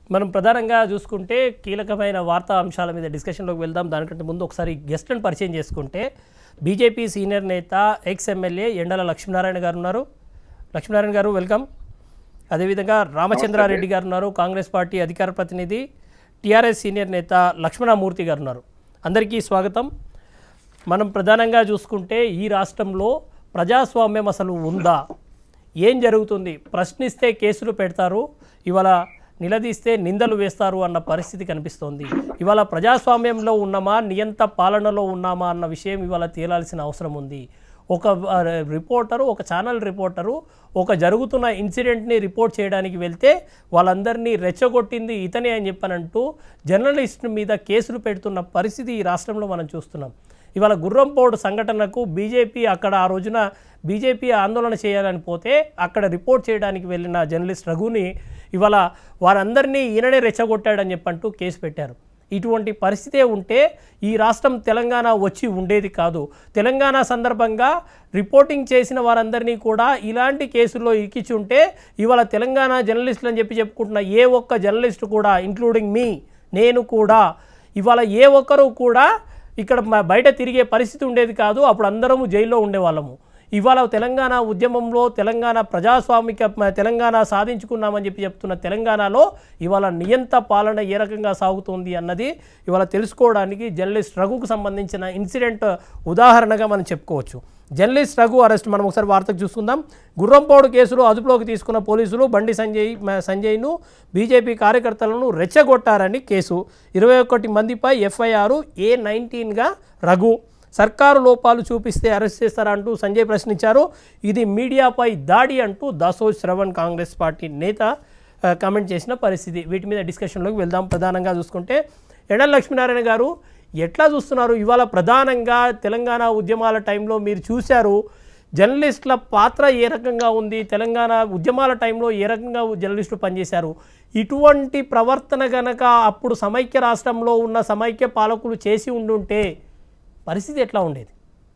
మనం ప్రధానంగా చూసుకుంటే కీలకమైన వార్తా అంశాల మీద డిస్కషన్లోకి వెళ్దాం దానికంటే ముందు ఒకసారి గెస్ట్లను పరిచయం చేసుకుంటే బీజేపీ సీనియర్ నేత ఎక్స్ ఎమ్మెల్యే ఎండల లక్ష్మీనారాయణ గారు ఉన్నారు లక్ష్మీనారాయణ గారు వెల్కమ్ అదేవిధంగా రామచంద్రారెడ్డి గారు ఉన్నారు కాంగ్రెస్ పార్టీ అధికార ప్రతినిధి టీఆర్ఎస్ సీనియర్ నేత లక్ష్మణమూర్తి గారు ఉన్నారు అందరికీ స్వాగతం మనం ప్రధానంగా చూసుకుంటే ఈ రాష్ట్రంలో ప్రజాస్వామ్యం అసలు ఉందా ఏం జరుగుతుంది ప్రశ్నిస్తే కేసులు పెడతారు ఇవాళ నిలదీస్తే నిందలు వేస్తారు అన్న పరిస్థితి కనిపిస్తోంది ఇవాళ ప్రజాస్వామ్యంలో ఉన్నామా నియంత పాలనలో ఉన్నామా అన్న విషయం ఇవాళ తేలాల్సిన అవసరం ఉంది ఒక ఆ, రిపోర్టరు ఒక ఛానల్ రిపోర్టరు ఒక జరుగుతున్న ఇన్సిడెంట్ని రిపోర్ట్ చేయడానికి వెళ్తే వాళ్ళందరినీ రెచ్చగొట్టింది ఇతనే అని చెప్పనంటూ జర్నలిస్ట్ మీద కేసులు పెడుతున్న పరిస్థితి ఈ రాష్ట్రంలో మనం చూస్తున్నాం ఇవాళ గుర్రంపోడు సంఘటనకు బీజేపీ అక్కడ ఆ రోజున బీజేపీ ఆందోళన చేయాలని పోతే అక్కడ రిపోర్ట్ చేయడానికి వెళ్ళిన జర్నలిస్ట్ రఘుని ఇవాళ వారందరినీ ఈయననే రెచ్చగొట్టాడని చెప్పంటూ కేసు పెట్టారు ఇటువంటి పరిస్థితే ఉంటే ఈ రాష్ట్రం తెలంగాణ వచ్చి ఉండేది కాదు తెలంగాణ సందర్భంగా రిపోర్టింగ్ చేసిన వారందరినీ కూడా ఇలాంటి కేసుల్లో ఇరికించి ఉంటే ఇవాళ తెలంగాణ జర్నలిస్టులు అని చెప్పి చెప్పుకుంటున్న ఏ ఒక్క జర్నలిస్ట్ కూడా ఇంక్లూడింగ్ మీ నేను కూడా ఇవాళ ఏ ఒక్కరు కూడా ఇక్కడ మ- బయట తిరిగే పరిస్థితి ఉండేది కాదు అప్పుడు అందరము జైల్లో ఉండేవాళ్ళము ఇవాళ తెలంగాణ ఉద్యమంలో తెలంగాణ ప్రజాస్వామిక మ- తెలంగాణ సాధించుకున్నామని చెప్పి చెప్తున్న తెలంగాణలో ఇవాళ నియంత పాలన ఏ రకంగా సాగుతోంది అన్నది ఇవాళ తెలుసుకోవడానికి జర్నలిస్ట్ రఘుకు సంబంధించిన ఇన్సిడెంట్ ఉదాహరణగా మనం చెప్పుకోవచ్చు జర్నలిస్ట్ రఘు అరెస్ట్ మనం ఒకసారి వార్తకు చూసుకుందాం గుర్రంపోడు కేసులో అదుపులోకి తీసుకున్న పోలీసులు బండి సంజయ్ మ- సంజయ్ను బీజేపీ కార్యకర్తలను రెచ్చగొట్టారని కేసు ఇరవై ఒకటి మందిపై ఎఫ్ఐఆర్ ఏ నైన్టీన్గా రఘు సర్కారు లోపాలు చూపిస్తే అరెస్ట్ చేస్తారంటూ సంజయ్ ప్రశ్నించారు ఇది మీడియాపై దాడి అంటూ దాసోజ్ శ్రవణ్ కాంగ్రెస్ పార్టీ నేత ఆ, కామెంట్ చేసిన పరిస్థితి వీటి మీద డిస్కషన్లోకి వెళ్దాం ప్రధానంగా చూసుకుంటే ఎడల లక్ష్మీనారాయణ గారు ఎట్లా చూస్తున్నారు ఇవాళ ప్రధానంగా తెలంగాణ ఉద్యమాల టైంలో మీరు చూశారు జర్నలిస్టుల పాత్ర ఏ రకంగా ఉంది తెలంగాణ ఉద్యమాల టైంలో ఏ రకంగా జర్నలిస్టులు పనిచేశారు ఇటువంటి ప్రవర్తన గనక అప్పుడు సమైక్య రాష్ట్రంలో ఉన్న సమైక్య పాలకులు చేసి ఉండుంటే పరిస్థితి ఎట్లా ఉండేది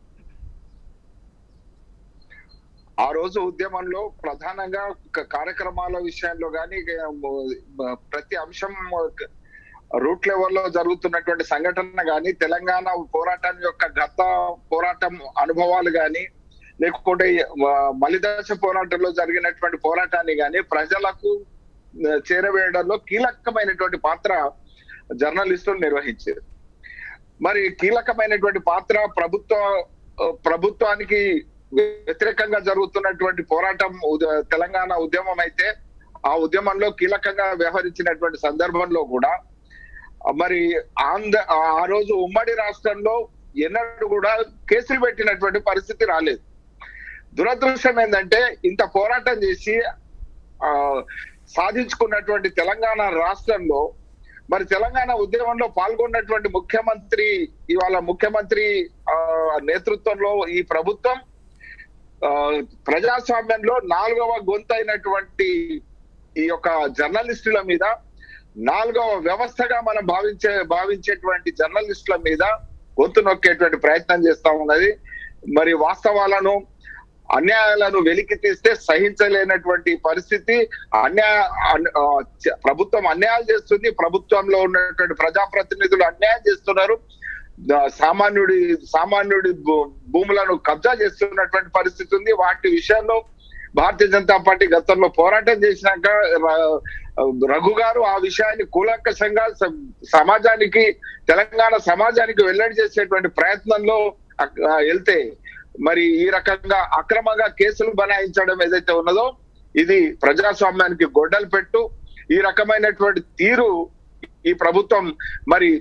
ఆ రోజు ఉద్యమంలో ప్రధానంగా క- కార్యక్రమాల విషయంలో కానీ ప్రతి అంశం రూట్ లెవెల్లో జరుగుతున్నటువంటి సంఘటన కానీ తెలంగాణ పోరాటం యొక్క గత పోరాటం అనుభవాలు కానీ లేకుంటే ఆ, మలిదశ పోరాటంలో జరిగినటువంటి పోరాటాన్ని కానీ ప్రజలకు ఆ, చేరవేయడంలో కీలకమైనటువంటి పాత్ర జర్నలిస్టులు నిర్వహించారు మరి కీలకమైనటువంటి పాత్ర ప్రభుత్వ ప్రభుత్వానికి వ్యతిరేకంగా జరుగుతున్నటువంటి పోరాటం ఉద- తెలంగాణ ఉద్యమం అయితే ఆ ఉద్యమంలో కీలకంగా వ్యవహరించినటువంటి సందర్భంలో కూడా మరి ఆంధ్ర ఆ రోజు ఉమ్మడి రాష్ట్రంలో ఎన్నడూ కూడా కేసులు పెట్టినటువంటి పరిస్థితి రాలేదు దురదృష్టం ఏంటంటే ఇంత పోరాటం చేసి ఆ సాధించుకున్నటువంటి తెలంగాణ రాష్ట్రంలో మరి తెలంగాణ ఉద్యమంలో పాల్గొన్నటువంటి ముఖ్యమంత్రి ఇవాళ ముఖ్యమంత్రి ఆ, నేతృత్వంలో ఈ ప్రభుత్వం ఆ, ప్రజాస్వామ్యంలో నాలుగవ గొంతు అయినటువంటి ఈ యొక్క జర్నలిస్టుల మీద నాలుగవ వ్యవస్థగా మనం భావించే భావించేటువంటి జర్నలిస్టుల మీద గొంతు నొక్కేటువంటి ప్రయత్నం చేస్తా ఉన్నది మరి వాస్తవాలను అన్యాయాలను వెలికి తీస్తే సహించలేనటువంటి పరిస్థితి అన్యాయ అన్- ఆ, చ- ప్రభుత్వం అన్యాయాలు చేస్తుంది ప్రభుత్వంలో ఉన్నటువంటి ప్రజాప్రతినిధులు అన్యాయం చేస్తున్నారు ద- సామాన్యుడి సామాన్యుడి భూ- భూములను కబ్జా చేస్తున్నటువంటి పరిస్థితి ఉంది వాటి విషయంలో భారతీయ జనతా పార్టీ గతంలో పోరాటం చేసినాక ర- రఘు గారు ఆ విషయాన్ని కూలంకషంగా స- సమాజానికి తెలంగాణ సమాజానికి వెల్లడి చేసేటువంటి ప్రయత్నంలో అక్- ఆ, వెళ్తే మరి ఈ రకంగా అక్రమంగా కేసులు బనాయించడం ఏదైతే ఉన్నదో ఇది ప్రజాస్వామ్యానికి గొడ్డలు పెట్టు ఈ రకమైనటువంటి తీరు ఈ ప్రభుత్వం మరి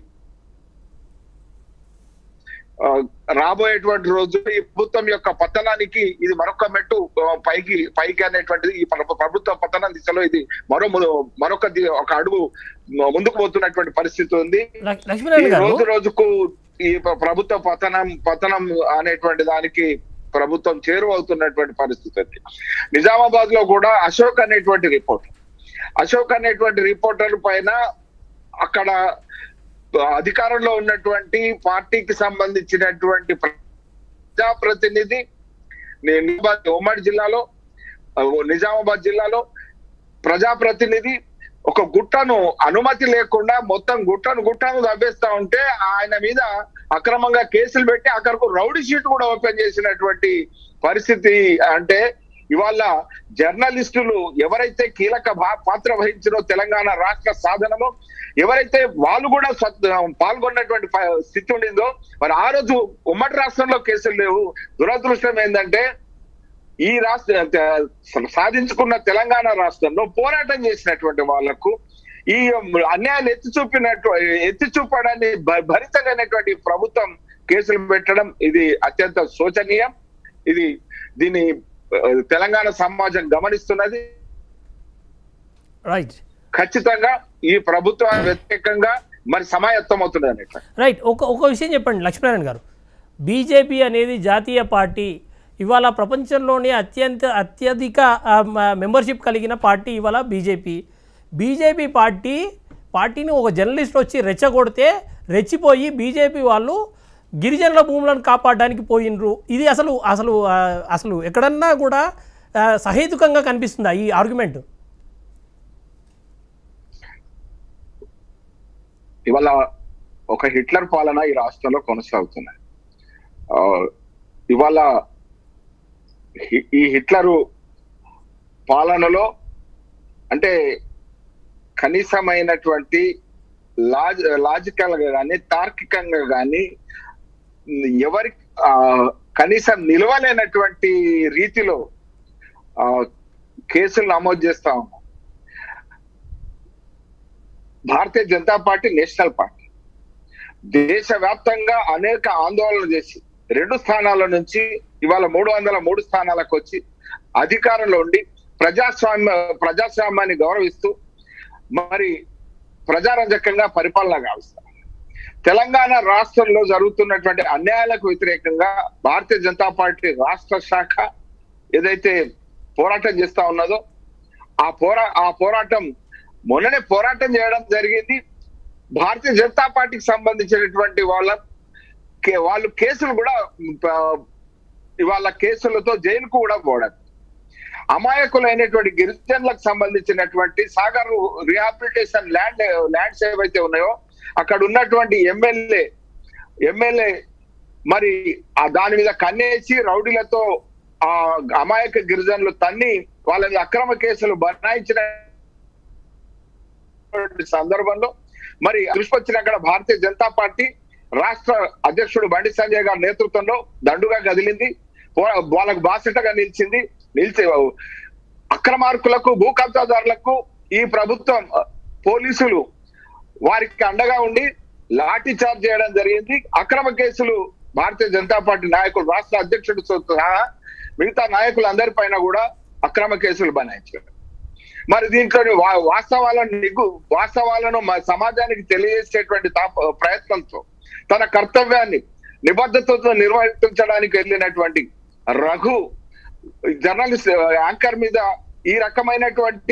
ఆ, రాబోయేటువంటి రోజు ఈ ప్రభుత్వం యొక్క పతనానికి ఇది మరొక మెట్టు ఆ, పైకి పైకి అనేటువంటిది ఈ ప్ర- ప్రభుత్వ పతనం దిశలో ఇది మరో ము- మరొక ది- ఒక అడుగు ముందుకు పోతున్నటువంటి పరిస్థితి ఉంది లక్- ఈ లక్ష్మీనారాయణ గారు రోజు రోజుకు ఈ ప్ర- ప్రభుత్వ పతనం పతనం అనేటువంటి దానికి ప్రభుత్వం చేరువవుతున్నటువంటి పరిస్థితి ఉంది నిజామాబాద్ లో కూడా అశోక్ అనేటువంటి రిపోర్ట్ అశోక్ అనేటువంటి రిపోర్టర్ పైన అక్కడ అధికారంలో ఉన్నటువంటి పార్టీకి సంబంధించినటువంటి ప్రజాప్రతినిధి ని- నిజామాబాద్ ఉమ్మడి జిల్లాలో ఆ, నిజామాబాద్ జిల్లాలో ప్రజాప్రతినిధి ఒక గుట్టను అనుమతి లేకుండా మొత్తం గుట్టను గుట్టను దబ్బేస్తా ఉంటే ఆయన మీద అక్రమంగా కేసులు పెట్టి అక్కడకు రౌడీ షీట్ కూడా ఓపెన్ చేసినటువంటి పరిస్థితి అంటే ఇవాళ జర్నలిస్టులు ఎవరైతే కీలక భా- పాత్ర వహించారో తెలంగాణ రాష్ట్ర సాధనలో ఎవరైతే వాళ్ళు కూడా స్వ- పాల్గొన్నటువంటి ప- స్థితి ఉండిందో మరి ఆ రోజు ఉమ్మడి రాష్ట్రంలో కేసులు లేవు దురదృష్టం ఏంటంటే ఈ రాష్ట్ర తె- సాధించుకున్న తెలంగాణ రాష్ట్రంలో పోరాటం చేసినటువంటి వాళ్లకు ఈ అన్యాయాలు ఎత్తి చూపినట్టు ఎత్తి చూపడాన్ని భ- భరించలేనటువంటి ప్రభుత్వం కేసులు పెట్టడం ఇది అత్యంత శోచనీయం ఇది దీన్ని ఆ, తెలంగాణ సమాజం గమనిస్తున్నది రైట్ ఖచ్చితంగా ఈ ప్రభుత్వానికి వ్యతిరేకంగా మరి సమాయత్తం అవుతుంది అన్నట్టు రైట్ ఒక ఒక విషయం చెప్పండి లక్ష్మీనారాయణ గారు బీజేపీ అనేది జాతీయ పార్టీ ఇవాళ ప్రపంచంలోనే అత్యంత అత్యధిక ఆ, మ- మెంబర్షిప్ కలిగిన పార్టీ ఇవాళ బీజేపీ బీజేపీ పార్టీ పార్టీని ఒక జర్నలిస్ట్ వచ్చి రెచ్చగొడితే రెచ్చిపోయి బీజేపీ వాళ్ళు గిరిజనుల భూములను కాపాడడానికి పోయినరు ఇది అసలు అసలు ఆ, అసలు ఎక్కడన్నా కూడా ఆ, సహేతుకంగా కనిపిస్తుందా ఈ ఆర్గ్యుమెంట్ ఇవాళ ఒక హిట్లర్ పాలన ఈ రాష్ట్రంలో కొనసాగుతున్నది ఆ, ఇవాళ హి- ఈ హిట్లరు పాలనలో అంటే కనీసమైనటువంటి లాజ్ లాజికల్ గా కానీ తార్కికంగా కానీ ఎవరి ఆ, కనీసం నిలవలేనటువంటి రీతిలో ఆ, కేసులు నమోదు చేస్తా ఉన్నాం Bharatiya Janata party national party దేశవ్యాప్తంగా అనేక ఆందోళనలు చేసి రెండు స్థానాల నుంచి ఇవాళ మూడు వందల మూడు స్థానాలకు వచ్చి అధికారంలో ఉండి ప్రజాస్వామ్య ప్రజాస్వామ్యాన్ని గౌరవిస్తూ మరి ప్రజారంజకంగా పరిపాలన గావిస్తారు తెలంగాణ రాష్ట్రంలో జరుగుతున్నటువంటి అన్యాయాలకు వ్యతిరేకంగా భారతీయ జనతా పార్టీ రాష్ట్ర శాఖ ఏదైతే పోరాటం చేస్తా ఉన్నదో ఆ పోరా ఆ పోరాటం మొన్ననే పోరాటం చేయడం జరిగింది భారతీయ జనతా పార్టీకి సంబంధించినటువంటి వాళ్ళ కే- వాళ్ళు కేసులు కూడా ఆ, ఇవాళ కేసులతో జైలుకు కూడా పోవడం అమాయకులైనటువంటి గిరిజనులకు సంబంధించినటువంటి సాగర్ రిహాబిలిటేషన్ ల్యాండ్ ల్యాండ్స్ ఏవైతే ఉన్నాయో అక్కడ ఉన్నటువంటి ఎమ్మెల్యే ఎమ్మెల్యే మరి ఆ దాని మీద కన్నేసి రౌడీలతో ఆ అమాయక గిరిజనులు తన్ని వాళ్ళ మీద అక్రమ కేసులు బనాయించిన సందర్భంలో మరి దృష్టికొచ్చిన అక్కడ భారతీయ జనతా పార్టీ రాష్ట్ర అధ్యక్షుడు బండి సంజయ్ గారి నేతృత్వంలో దండుగా కదిలింది పో- వాళ్ళకు బాసటగా నిలిచింది నిలిచి అక్రమార్కులకు భూ కబ్జాదారులకు ఈ ప్రభుత్వం పోలీసులు వారికి అండగా ఉండి లాఠీ చార్జ్ చేయడం జరిగింది అక్రమ కేసులు భారతీయ జనతా పార్టీ నాయకులు రాష్ట్ర అధ్యక్షుడు సహా మిగతా నాయకులందరి పైన కూడా అక్రమ కేసులు బనాయించారు మరి దీంట్లో వా- వాస్తవాలను నిగ్గు వాస్తవాలను మా సమాజానికి తెలియజేసేటువంటి తాప- ప్రయత్నంతో తన కర్తవ్యాన్ని నిబద్ధతతో నిర్వర్తించడానికి వెళ్ళినటువంటి రఘు జర్నలిస్ట్ యాంకర్ మీద ఈ రకమైనటువంటి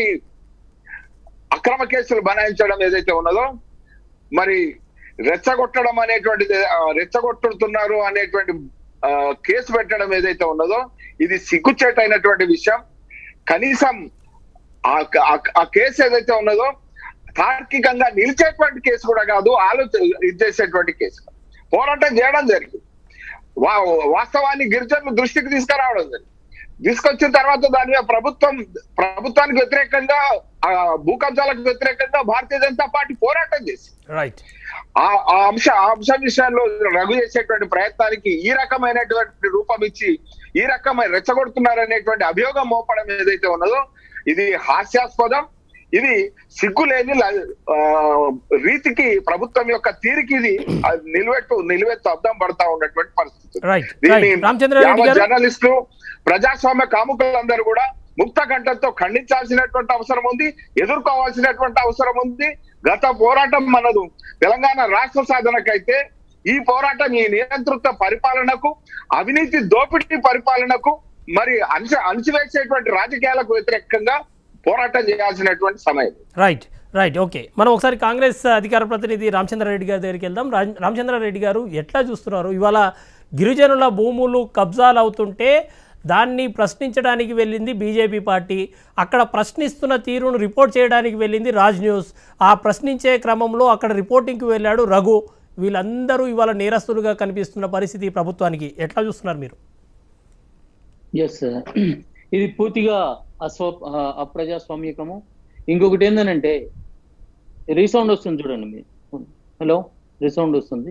అక్రమ కేసులు బనాయించడం ఏదైతే ఉన్నదో మరి రెచ్చగొట్టడం అనేటువంటిది ఆ, రెచ్చగొట్టుతున్నారు అనేటువంటి ఆ, కేసు పెట్టడం ఏదైతే ఉన్నదో ఇది సిగ్గుచేటైనటువంటి విషయం కనీసం ఆ ఆ- ఆ కేసు ఏదైతే ఉన్నదో తార్కికంగా నిలిచేటువంటి కేసు కూడా కాదు ఆలోచన ఇది చేసేటువంటి కేసు పోరాటం చేయడం జరిగింది వా- వాస్తవాన్ని గిరిజనులు దృష్టికి తీసుకురావడం జరిగింది తీసుకొచ్చిన తర్వాత దాని మీద ప్రభుత్వం ప్రభుత్వానికి వ్యతిరేకంగా ఆ భూ కబ్జాలకు వ్యతిరేకంగా భారతీయ జనతా పార్టీ పోరాటం చేసి రైట్ ఆ ఆ అంశ ఆ అంశం విషయంలో రఘు చేసేటువంటి ప్రయత్నానికి ఈ రకమైనటువంటి రూపం ఇచ్చి ఈ రకమైన రెచ్చగొడుతున్నారనేటువంటి అభియోగం మోపడం ఏదైతే ఉన్నదో ఇది హాస్యాస్పదం ఇది సిగ్గులేని ల- ఆ, రీతికి ప్రభుత్వం యొక్క తీరికి ఇది ఆ, నిలువెట్టు నిలువెత్తు అర్థం పడతా ఉన్నటువంటి పరిస్థితి రైట్ దీన్ని రైట్ రామచంద్రారెడ్డి యావత్ గారు జర్నలిస్టులు ప్రజాస్వామ్య కాముకులందరూ కూడా ముక్త కంఠంతో ఖండించాల్సినటువంటి అవసరం ఉంది ఎదుర్కోవాల్సినటువంటి అవసరం ఉంది గత పోరాటం మనదు తెలంగాణ రాష్ట్ర సాధనకైతే ఈ పోరాటం ఈ నియంతృత్వ పరిపాలనకు అవినీతి దోపిడీ పరిపాలనకు మరి అణచి అణచివేసేటువంటి రాజకీయాలకు వ్యతిరేకంగా పోరాటం చేయాల్సినటువంటి సమయం రైట్ రైట్ ఓకే మనం ఒకసారి కాంగ్రెస్ అధికార ప్రతినిధి రామచంద్రారెడ్డి గారి దగ్గరికి వెళ్దాం రాజ్- రామచంద్రారెడ్డి గారు ఎట్లా చూస్తున్నారు ఇవాళ గిరిజనుల భూములు కబ్జాలు అవుతుంటే దాన్ని ప్రశ్నించడానికి వెళ్ళింది బీజేపీ పార్టీ అక్కడ ప్రశ్నిస్తున్న తీరును రిపోర్ట్ చేయడానికి వెళ్ళింది రాజ్ న్యూస్ ఆ ప్రశ్నించే క్రమంలో అక్కడ రిపోర్టింగ్కి వెళ్ళాడు రఘు వీళ్ళందరూ ఇవాళ నేరస్తులుగా కనిపిస్తున్న పరిస్థితి ఈ ప్రభుత్వానికి ఎట్లా చూస్తున్నారు మీరు ఎస్ ఇది పూర్తిగా అస్వ అప్రజాస్వామ్యకము ఇంకొకటి ఏంటంటే రీసౌండ్ వస్తుంది చూడండి మీరు హలో రీసౌండ్ వస్తుంది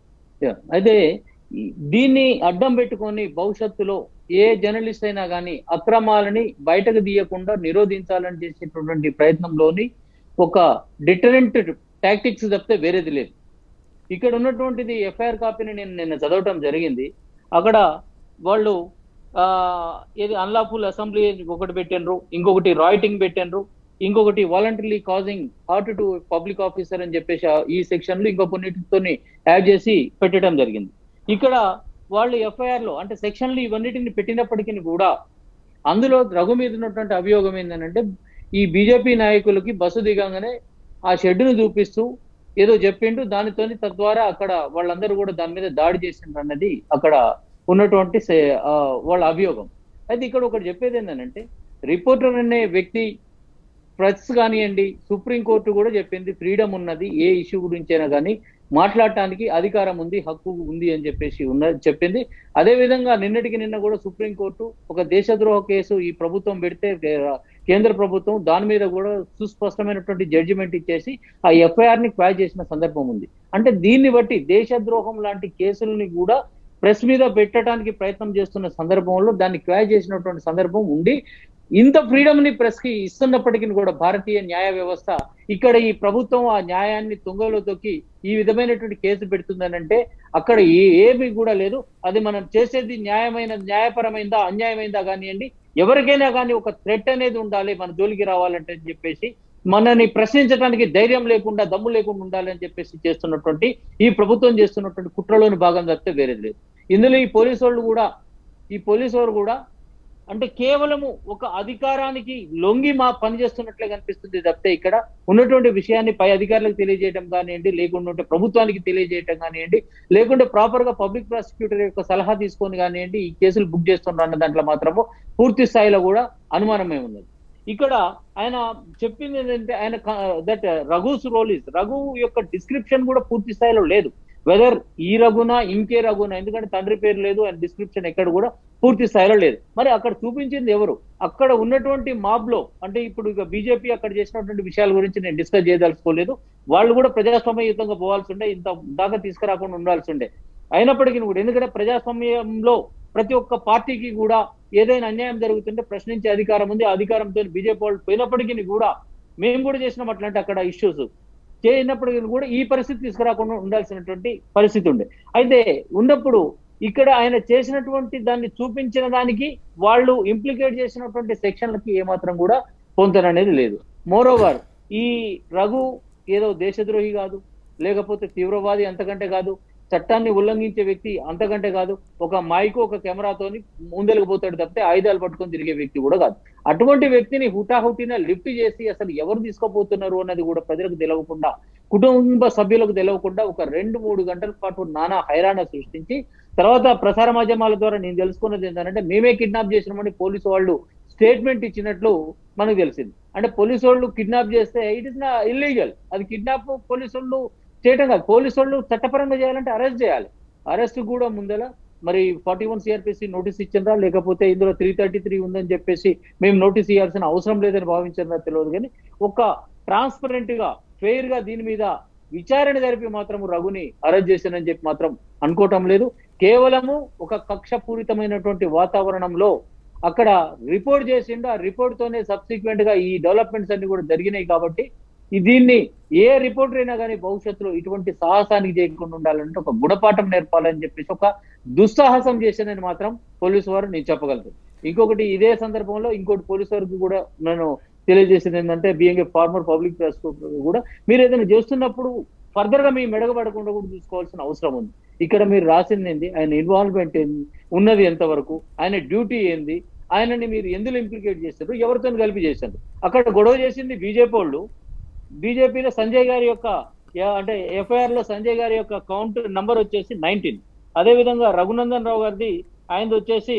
యా అయితే ఈ- దీన్ని అడ్డం పెట్టుకొని భవిష్యత్తులో ఏ జర్నలిస్ట్ అయినా కానీ అక్రమాలని బయటకు తీయకుండా నిరోధించాలని చేసేటటువంటి ప్రయత్నంలోని ఒక డిటరెంట్ టాక్టిక్స్ తప్పితే వేరేది లేదు ఇక్కడ ఉన్నటువంటిది ఎఫ్ఐఆర్ కాపీని నేను నిన్న చదవటం జరిగింది అక్కడ వాళ్ళు ఆ ఇది అన్లాఫుల్ అసెంబ్లీ ఒకటి పెట్టినరు ఇంకొకటి రాయిటింగ్ పెట్టినరు ఇంకొకటి voluntary causing hurt to public officer అని చెప్పేసి ఆ ఈ సెక్షన్ లో ఇంకో కొన్నిటితోని యాడ్ చేసి పెట్టడం జరిగింది ఇక్కడ వాళ్ళు ఎఫ్ఐఆర్ లో అంటే సెక్షన్లు ఇవన్నిటిని పెట్టినప్పటికీ కూడా అందులో రఘు మీద ఉన్నటువంటి అభియోగం ఏంటంటే ఈ బీజేపీ నాయకులకి బస్సు దిగంగానే ఆ షెడ్డును చూపిస్తూ ఏదో చెప్పిండు దానితోని తద్వారా అక్కడ వాళ్ళందరూ కూడా దాని మీద దాడి చేసిండ్రు అన్నది అక్కడ ఉన్నటువంటి సే- ఆ, వాళ్ళ అభియోగం అయితే ఇక్కడ ఒకటి చెప్పేది ఏంటంటే రిపోర్టర్ అనే వ్యక్తి ప్రెస్ కానివ్వండి సుప్రీంకోర్టు కూడా చెప్పింది ఫ్రీడమ్ ఉన్నది ఏ ఇష్యూ గురించైనా కానీ మాట్లాడటానికి అధికారం ఉంది హక్కు ఉంది అని చెప్పేసి ఉన్న చెప్పింది అదే విధంగా నిన్నటికి నిన్న కూడా సుప్రీంకోర్టు ఒక దేశద్రోహ కేసు ఈ ప్రభుత్వం పెడితే కే- కేంద్ర ప్రభుత్వం దాని మీద కూడా సుస్పష్టమైనటువంటి జడ్జిమెంట్ ఇచ్చేసి ఆ ఎఫ్ఐఆర్ ని క్వాష్ చేసిన సందర్భం ఉంది అంటే దీన్ని బట్టి దేశద్రోహం లాంటి కేసుల్ని కూడా ప్రెస్ మీద పెట్టడానికి ప్రయత్నం చేస్తున్న సందర్భంలో దాన్ని క్వాష్ చేసినటువంటి సందర్భం ఉండి ఇంత ఫ్రీడమ్ ని ప్రెస్ కి ఇస్తున్నప్పటికీ కూడా భారతీయ న్యాయ వ్యవస్థ ఇక్కడ ఈ ప్రభుత్వం ఆ న్యాయాన్ని తుంగలో తొక్కి ఈ విధమైనటువంటి కేసు పెడుతుందనంటే అక్కడ ఏ- ఏమీ కూడా లేదు అది మనం చేసేది న్యాయమైన న్యాయపరమైందా అన్యాయమైందా కానివ్వండి ఎవరికైనా కానీ ఒక థ్రెట్ అనేది ఉండాలి మన జోలికి రావాలంటే అని చెప్పేసి మనని ప్రశ్నించడానికి ధైర్యం లేకుండా దమ్ము లేకుండా ఉండాలి అని చెప్పేసి చేస్తున్నటువంటి ఈ ప్రభుత్వం చేస్తున్నటువంటి కుట్రలోని భాగం తప్పితే వేరేది లేదు ఇందులో ఈ పోలీసు వాళ్ళు కూడా ఈ పోలీసు వారు కూడా అంటే కేవలము ఒక అధికారానికి లొంగి మా పనిచేస్తున్నట్లే కనిపిస్తుంది తప్పితే ఇక్కడ ఉన్నటువంటి విషయాన్ని పై అధికారులకు తెలియజేయడం కానివ్వండి లేకుండా ఉంటే ప్రభుత్వానికి తెలియజేయడం కానివ్వండి లేకుంటే ప్రాపర్ గా పబ్లిక్ ప్రాసిక్యూటర్ యొక్క సలహా తీసుకొని కానివ్వండి ఈ కేసులు బుక్ చేస్తున్నారు అన్న దాంట్లో మాత్రము పూర్తి స్థాయిలో కూడా అనుమానమే ఉన్నది ఇక్కడ ఆయన చెప్పింది ఏంటంటే ఆయన that Raghu's role is Raghu యొక్క డిస్క్రిప్షన్ కూడా పూర్తి స్థాయిలో లేదు వెదర్ ఈ రఘునా ఇంకే రఘునా ఎందుకంటే తండ్రి పేరు లేదు అండ్ డిస్క్రిప్షన్ ఎక్కడ కూడా పూర్తి స్థాయిలో లేదు మరి అక్కడ చూపించింది ఎవరు అక్కడ ఉన్నటువంటి మాబ్ లో అంటే ఇప్పుడు ఇక బీజేపీ అక్కడ చేసినటువంటి విషయాల గురించి నేను డిస్కస్ చేయదలుచుకోలేదు వాళ్ళు కూడా ప్రజాస్వామ్యయుతంగా పోవాల్సి ఉండే ఇంత దాకా తీసుకురాకుండా ఉండాల్సి ఉండే అయినప్పటికీ కూడా ఎందుకంటే ప్రజాస్వామ్యంలో ప్రతి ఒక్క పార్టీకి కూడా ఏదైనా అన్యాయం జరుగుతుంటే ప్రశ్నించే అధికారం ఉంది ఆ అధికారంతో బీజేపీ వాళ్ళు పోయినప్పటికీ కూడా మేము కూడా చేసినాం అట్లాంటి అక్కడ ఇష్యూస్ చేయనప్పటికీ కూడా ఈ పరిస్థితి తీసుకురాకుండా ఉండాల్సినటువంటి పరిస్థితి ఉండే అయితే ఉన్నప్పుడు ఇక్కడ ఆయన చేసినటువంటి దాన్ని చూపించిన దానికి వాళ్ళు ఇంప్లికేట్ చేసినటువంటి సెక్షన్లకి ఏమాత్రం కూడా పొంతననేది లేదు మోరోవర్ ఈ రఘు ఏదో దేశద్రోహి కాదు లేకపోతే తీవ్రవాది అంతకంటే కాదు చట్టాన్ని ఉల్లంఘించే వ్యక్తి అంతకంటే కాదు ఒక మైకు ఒక కెమెరాతోని ముందలకు పోతాడు తప్పితే ఆయుధాలు పట్టుకొని తిరిగే వ్యక్తి కూడా కాదు అటువంటి వ్యక్తిని హుటాహుటిన లిఫ్ట్ చేసి అసలు ఎవరు తీసుకోపోతున్నారు అన్నది కూడా ప్రజలకు తెలియకుండా కుటుంబ సభ్యులకు తెలియకుండా ఒక రెండు మూడు గంటల పాటు నానా హైరాణ సృష్టించి తర్వాత ప్రసార మాధ్యమాల ద్వారా నేను తెలుసుకున్నది ఏంటంటే మేమే కిడ్నాప్ చేసినామని పోలీసు వాళ్ళు స్టేట్మెంట్ ఇచ్చినట్లు మనకు తెలిసింది అంటే పోలీసు వాళ్ళు కిడ్నాప్ చేస్తే ఇట్ ఇస్ నా ఇల్లీగల్ అది కిడ్నాప్ పోలీసు వాళ్ళు చేయటం కాదు పోలీసు వాళ్ళు చట్టపరంగా చేయాలంటే అరెస్ట్ చేయాలి అరెస్ట్ కూడా ముందల మరి ఫార్టీ వన్ సిఆర్పిసి నోటీస్ ఇచ్చిండ్రా లేకపోతే ఇందులో త్రీ థర్టీ త్రీ ఉందని చెప్పేసి మేము నోటీస్ ఇవ్వాల్సిన అవసరం లేదని భావించారా తెలియదు కానీ ఒక ట్రాన్స్పరెంట్ గా ఫెయిర్ గా దీని మీద విచారణ జరిపి మాత్రం రఘుని అరెస్ట్ చేశానని చెప్పి మాత్రం అనుకోవటం లేదు కేవలము ఒక కక్షపూరితమైనటువంటి వాతావరణంలో అక్కడ రిపోర్ట్ చేసిండు ఆ రిపోర్ట్ తోనే సబ్సిక్వెంట్ గా ఈ డెవలప్మెంట్స్ అన్ని కూడా జరిగినాయి కాబట్టి ఈ దీన్ని ఏ రిపోర్టర్ అయినా కానీ భవిష్యత్తులో ఇటువంటి సాహసానికి చేయకుండా ఉండాలంటే ఒక గుణపాఠం నేర్పాలని చెప్పేసి ఒక దుస్సాహసం చేశానని మాత్రం పోలీసు వారు నేను చెప్పగలను ఇంకొకటి ఇదే సందర్భంలో ఇంకోటి పోలీసు వారికి కూడా నేను తెలియజేసేది ఏంటంటే being a former public prosecutor కూడా మీరు ఏదైనా చేస్తున్నప్పుడు ఫర్దర్ గా మీ మెడగబడకుండా కూడా చూసుకోవాల్సిన అవసరం ఉంది ఇక్కడ మీరు రాసింది ఏంది ఆయన ఇన్వాల్వ్మెంట్ ఏంది ఉన్నది ఎంతవరకు ఆయన డ్యూటీ ఏంది ఆయనని మీరు ఎందులో ఇంప్లికేట్ చేశారు ఎవరితో కలిపి చేశారు అక్కడ గొడవ చేసింది బీజేపీ వాళ్ళు బీజేపీలో సంజయ్ గారి యొక్క యా- అంటే ఎఫ్ఐఆర్ లో సంజయ్ గారి యొక్క కౌంట్ నంబర్ వచ్చేసి నైన్టీన్ అదే విధంగా రఘునందన్ రావు గారిది ఆయనది వచ్చేసి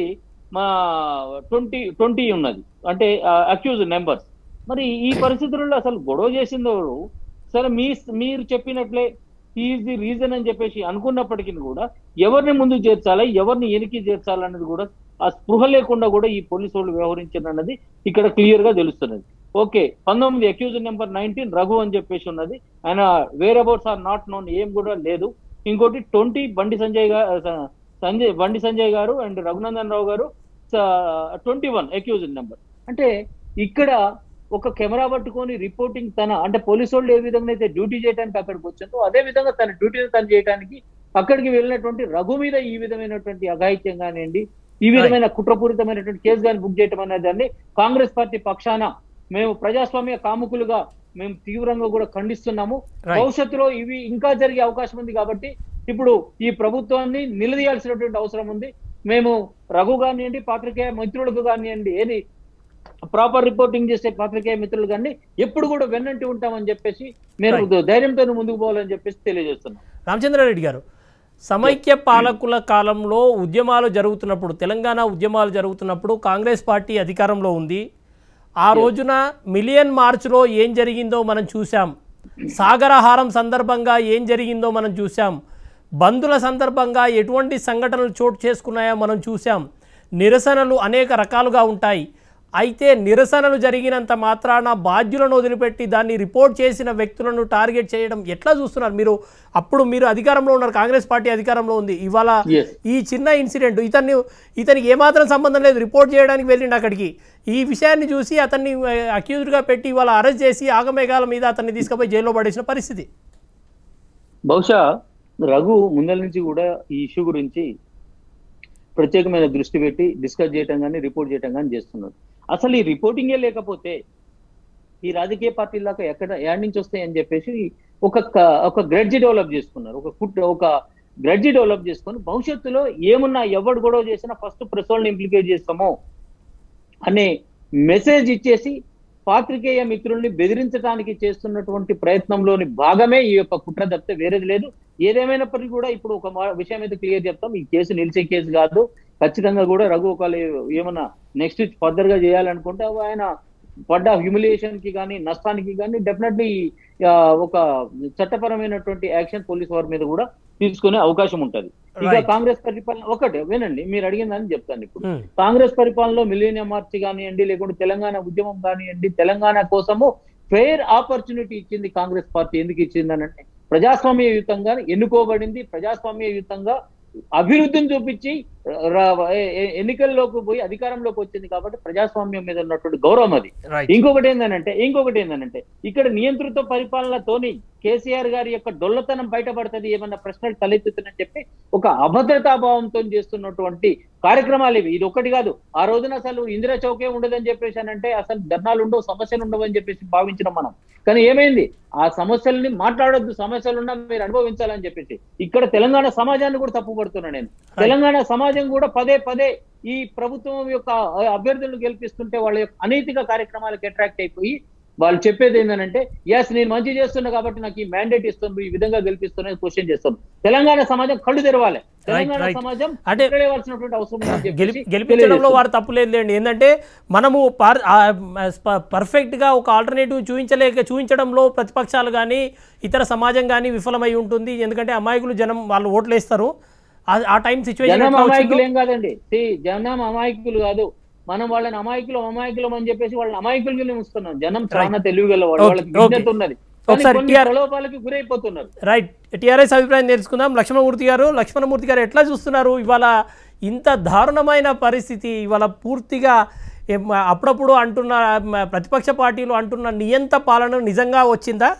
మా ట్వంటీ ట్వంటీ ఉన్నది అంటే అక్యూజ్ నెంబర్స్ మరి ఈ పరిస్థితుల్లో అసలు గొడవ చేసింది ఎవరు సరే మీ మీరు చెప్పినట్లే ఈజ్ ది రీజన్ అని చెప్పేసి అనుకున్నప్పటికీ కూడా ఎవరిని ముందు చేర్చాలి ఎవరిని ఎనికి చేర్చాలన్నది కూడా ఆ స్పృహ లేకుండా కూడా ఈ పోలీసు వాళ్ళు వ్యవహరించారన్నది ఇక్కడ క్లియర్ గా తెలుస్తున్నది ఓకే పంతొమ్మిది అక్యూజ్ నెంబర్ నైన్టీన్ రఘు అని చెప్పేసి ఉన్నది ఆయన whereabouts are not known ఏం కూడా లేదు ఇంకోటి ట్వంటీ బండి సంజయ్ గారు సంజయ్ బండి సంజయ్ గారు అండ్ రఘునందన్ రావు గారు ట్వంటీ వన్ అక్యూజ్ నెంబర్ అంటే ఇక్కడ ఒక కెమెరా పట్టుకొని రిపోర్టింగ్ తన అంటే పోలీసు వాళ్ళు ఏ విధంగా అయితే డ్యూటీ చేయడానికి అక్కడికి వచ్చిందో అదే విధంగా తన డ్యూటీని తను చేయడానికి అక్కడికి వెళ్ళినటువంటి రఘు మీద ఈ విధమైనటువంటి అఘాయిత్యం కానివ్వండి ఈ విధమైన కుట్రపూరితమైనటువంటి కేసు కానీ బుక్ చేయటం అనే దాన్ని కాంగ్రెస్ పార్టీ పక్షాన మేము ప్రజాస్వామ్య కాముకులుగా మేము తీవ్రంగా కూడా ఖండిస్తున్నాము Right. భవిష్యత్తులో ఇవి ఇంకా జరిగే అవకాశం ఉంది కాబట్టి ఇప్పుడు ఈ ప్రభుత్వాన్ని నిలదీయాల్సినటువంటి అవసరం ఉంది మేము రఘు కానివ్వండి పాత్రికేయ మిత్రులకు కానివ్వండి ఏది ప్రాపర్ రిపోర్టింగ్ చేసే పాత్రికేయ మిత్రులు కానీ ఎప్పుడు కూడా వెన్నంటి ఉంటామని చెప్పేసి మీరు ధైర్యంతో ముందుకు పోవాలని చెప్పేసి తెలియజేస్తున్నాం రామచంద్రారెడ్డి గారు సమైక్య పాలకుల కాలంలో ఉద్యమాలు జరుగుతున్నప్పుడు తెలంగాణ ఉద్యమాలు జరుగుతున్నప్పుడు కాంగ్రెస్ పార్టీ అధికారంలో ఉంది ఆ రోజున మిలియన్ మార్చ్లో ఏం జరిగిందో మనం చూసాం సాగరహారం సందర్భంగా ఏం జరిగిందో మనం చూసాం బంధుల సందర్భంగా ఎటువంటి సంఘటనలు చోటు చేసుకున్నాయో మనం చూసాం నిరసనలు అనేక రకాలుగా ఉంటాయి అయితే నిరసనలు జరిగినంత మాత్రాన బాధ్యులను వదిలిపెట్టి దాన్ని రిపోర్ట్ చేసిన వ్యక్తులను టార్గెట్ చేయడం ఎట్లా చూస్తున్నారు మీరు అప్పుడు మీరు అధికారంలో ఉన్నారు కాంగ్రెస్ పార్టీ అధికారంలో ఉంది ఇవాళ Yes. ఈ చిన్న ఇన్సిడెంట్ ఇతన్ని ఇతనికి ఏమాత్రం సంబంధం లేదు రిపోర్ట్ చేయడానికి వెళ్ళిండు అక్కడికి ఈ విషయాన్ని చూసి అతన్ని అక్యూజ్డ్గా పెట్టి ఇవాళ అరెస్ట్ చేసి ఆగమేఘాల మీద అతన్ని తీసుకుపోయి జైల్లో పడేసిన పరిస్థితి బహుశా రఘు ముందల నుంచి కూడా ఈ ఇష్యూ గురించి ప్రత్యేకమైన దృష్టి పెట్టి డిస్కస్ చేయటం కానీ రిపోర్ట్ చేయటం కానీ చేస్తున్నారు అసలు ఈ రిపోర్టింగే లేకపోతే ఈ రాజకీయ పార్టీల దాకా ఎక్కడ యాడ్ నుంచి వస్తాయి అని చెప్పేసి ఒక క- ఒక గ్రెడ్జి డెవలప్ చేసుకున్నారు ఒక ఫుడ్ ఒక గ్రెడ్జి డెవలప్ చేసుకొని భవిష్యత్తులో ఏమున్నా ఎవడు గొడవ చేసినా ఫస్ట్ ప్రెస్ వాళ్ళని ఇంప్లికేట్ చేస్తాము అనే మెసేజ్ ఇచ్చేసి పాత్రికేయ మిత్రుల్ని బెదిరించడానికి చేస్తున్నటువంటి ప్రయత్నంలోని భాగమే ఈ యొక్క కుట్ర తప్పితే వేరేది లేదు ఏదేమైనప్పటికీ కూడా ఇప్పుడు ఒక మా- విషయం అయితే క్లియర్ చెప్తాం ఈ కేసు నిలిచే కేసు కాదు ఖచ్చితంగా కూడా రఘు ఒకవేళ ఏమన్నా నెక్స్ట్ ఫర్దర్ గా చేయాలనుకుంటే అవి ఆయన పడ్డ హ్యూమిలియేషన్ కి కానీ నష్టానికి కానీ డెఫినెట్లీ ఒక చట్టపరమైనటువంటి యాక్షన్ పోలీస్ వారి మీద కూడా తీసుకునే అవకాశం ఉంటది ఇక Right. కాంగ్రెస్ పరిపాలన ఒకటే వినండి మీరు అడిగిందని చెప్తాను ఇప్పుడు Hmm. కాంగ్రెస్ పరిపాలనలో మిలీనియం మార్చ్ కానివ్వండి లేకుంటే తెలంగాణ ఉద్యమం కానివ్వండి తెలంగాణ కోసము ఫెయిర్ ఆపర్చునిటీ ఇచ్చింది కాంగ్రెస్ పార్టీ ఎందుకు ఇచ్చింది అని అంటే ప్రజాస్వామ్యయుతంగా ఎన్నుకోబడింది ప్రజాస్వామ్యయుతంగా అభివృద్ధిని చూపించి రా- ఏ- ఏ- ఎన్నికల్లోకి పోయి అధికారంలోకి వచ్చింది కాబట్టి ప్రజాస్వామ్యం మీద ఉన్నటువంటి గౌరవం అది రైట్ ఇంకొకటి ఏంటంటే ఇంకొకటి ఏంటంటే ఇక్కడ నియంత్రిత పరిపాలనతోని కేసీఆర్ గారి యొక్క డొల్లతనం బయటపడుతుంది ఏమన్నా ప్రశ్నలు తలెత్తుతుందని చెప్పి ఒక అభద్రతా భావంతో చేస్తున్నటువంటి కార్యక్రమాలు ఇవి ఇది ఒకటి కాదు ఆ రోజున అసలు ఇందిరా చౌకే ఉండదని చెప్పేసి అని అంటే అసలు ధర్నాలు ఉండవు సమస్యలు ఉండవు అని చెప్పేసి భావించినాం మనం కానీ ఏమైంది ఆ సమస్యల్ని మాట్లాడొద్దు సమస్యలు ఉన్నా మీరు అనుభవించాలని చెప్పేసి ఇక్కడ తెలంగాణ సమాజాన్ని కూడా తప్పుపడుతున్నా నేను తెలంగాణ సమాజం కూడా పదే పదే ఈ ప్రభుత్వం యొక్క అభ్యర్థులను గెలిపిస్తుంటే వాళ్ళ యొక్క అనైతిక కార్యక్రమాలకు అట్రాక్ట్ అయిపోయి వాళ్ళు చెప్పేది ఏంటంటే ఎస్ నేను మంచి చేస్తున్నా కాబట్టి నాకు ఈ మ్యాండేట్ ఇస్తుంది ఈ విధంగా గెలిపిస్తున్నా క్వశ్చన్ చేస్తాం తెలంగాణ సమాజం కళ్ళు తెరవాలి తెలంగాణ right. సమాజం అంటే తెలియవలసినటువంటి అవసరం ఉందని చెప్పేసి గెలిపి గెలిపించడంలో తెలియజేస్తున్నాం. వారు తప్పు లేదులేండి ఏంటంటే మనము పర్ ఆ, ప- పర్ఫెక్ట్గా ఒక ఆల్టర్నేటివ్ చూపించలేక చూపించడంలో ప్రతిపక్షాలు కానీ ఇతర సమాజం కానీ విఫలమై ఉంటుంది ఎందుకంటే అమాయకులు జనం వాళ్ళు ఓట్లు వేస్తారు ఆ- ఆ టైం సిచ్యువేషన్ జనం ఎట్లా వచ్చిందో అమాయకులు ఏం కాదండి See, జనం అమాయకులు కాదు మనం వాళ్ళని అమాయకులు అమాయకులం అని చెప్పేసి వాళ్ళని అమాయకులు ఉంచుతున్నాం జనం చాలా తెలివిగల వాళ్ళు Okay, వాళ్ళకి okay. విజ్ఞత ఉన్నది కానీ ఒకసారి కొన్ని TR ప్రలోభాలకి గురైపోతున్నారు రైట్ టీఆర్ఎస్ అభిప్రాయం తెలుసుకుందాం లక్ష్మణమూర్తి గారు లక్ష్మణమూర్తి గారు ఎట్లా చూస్తున్నారు ఇవాళ ఇంత దారుణమైన పరిస్థితి ఇవాళ పూర్తిగా ఏం, అప్పుడప్పుడు అంటున్న మ, ప్రతిపక్ష పార్టీలు అంటున్న నియంత పాలన నిజంగా వచ్చిందా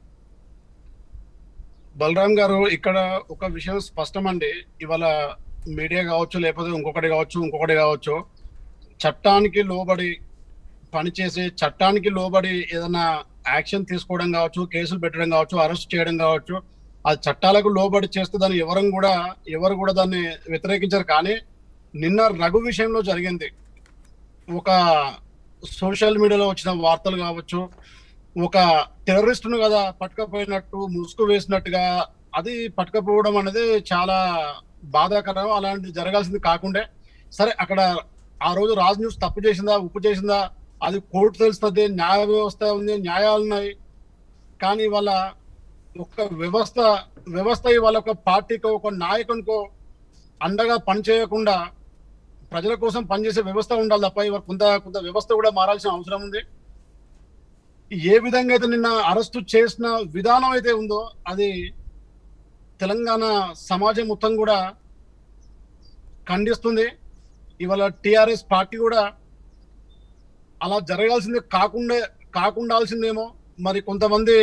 బలరాం గారు ఇక్కడ ఒక విషయం స్పష్టమండి ఇవాళ మీడియా కావచ్చు లేకపోతే ఇంకొకటి కావచ్చు ఇంకొకటి కావచ్చు చట్టానికి లోబడి పనిచేసే చట్టానికి లోబడి ఏదైనా యాక్షన్ తీసుకోవడం కావచ్చు కేసులు పెట్టడం కావచ్చు అరెస్ట్ చేయడం కావచ్చు ఆ చట్టాలకు లోబడి చేస్తే దాన్ని ఎవరు కూడా ఎవరు కూడా దాన్ని వ్యతిరేకించరు కానీ నిన్న రఘు విషయంలో జరిగింది ఒక సోషల్ మీడియాలో వచ్చిన వార్తలు కావచ్చు ఒక టెర్రరిస్ట్ను కదా పట్టుకపోయినట్టు ముసుగు వేసినట్టుగా అది పట్టుకపోవడం అనేది చాలా బాధాకరం అలాంటి జరగాల్సింది కాకుండా సరే అక్కడ ఆ రోజు రాజ్ న్యూస్ తప్పు చేసిందా ఉప్పు చేసిందా అది కోర్టు తెలుస్తుంది న్యాయ వ్యవస్థ ఉంది న్యాయాలు ఉన్నాయి కానీ ఇవాళ ఒక వ్యవస్థ వ్యవస్థ ఇవాళ ఒక పార్టీకో ఒక నాయకునికో అండగా పనిచేయకుండా ప్రజల కోసం పనిచేసే వ్యవస్థ ఉండాలి తప్ప ఇవాళ కొంత కొంత వ్యవస్థ కూడా మారాల్సిన అవసరం ఉంది ఏ విధంగా అయితే నిన్న అరెస్టు చేసిన విధానం అయితే ఉందో అది తెలంగాణ సమాజం మొత్తం కూడా ఖండిస్తుంది ఇవాళ టిఆర్ఎస్ పార్టీ కూడా అలా జరగాల్సిందే కాకుండా కాకుండాల్సిందేమో మరి కొంతమంది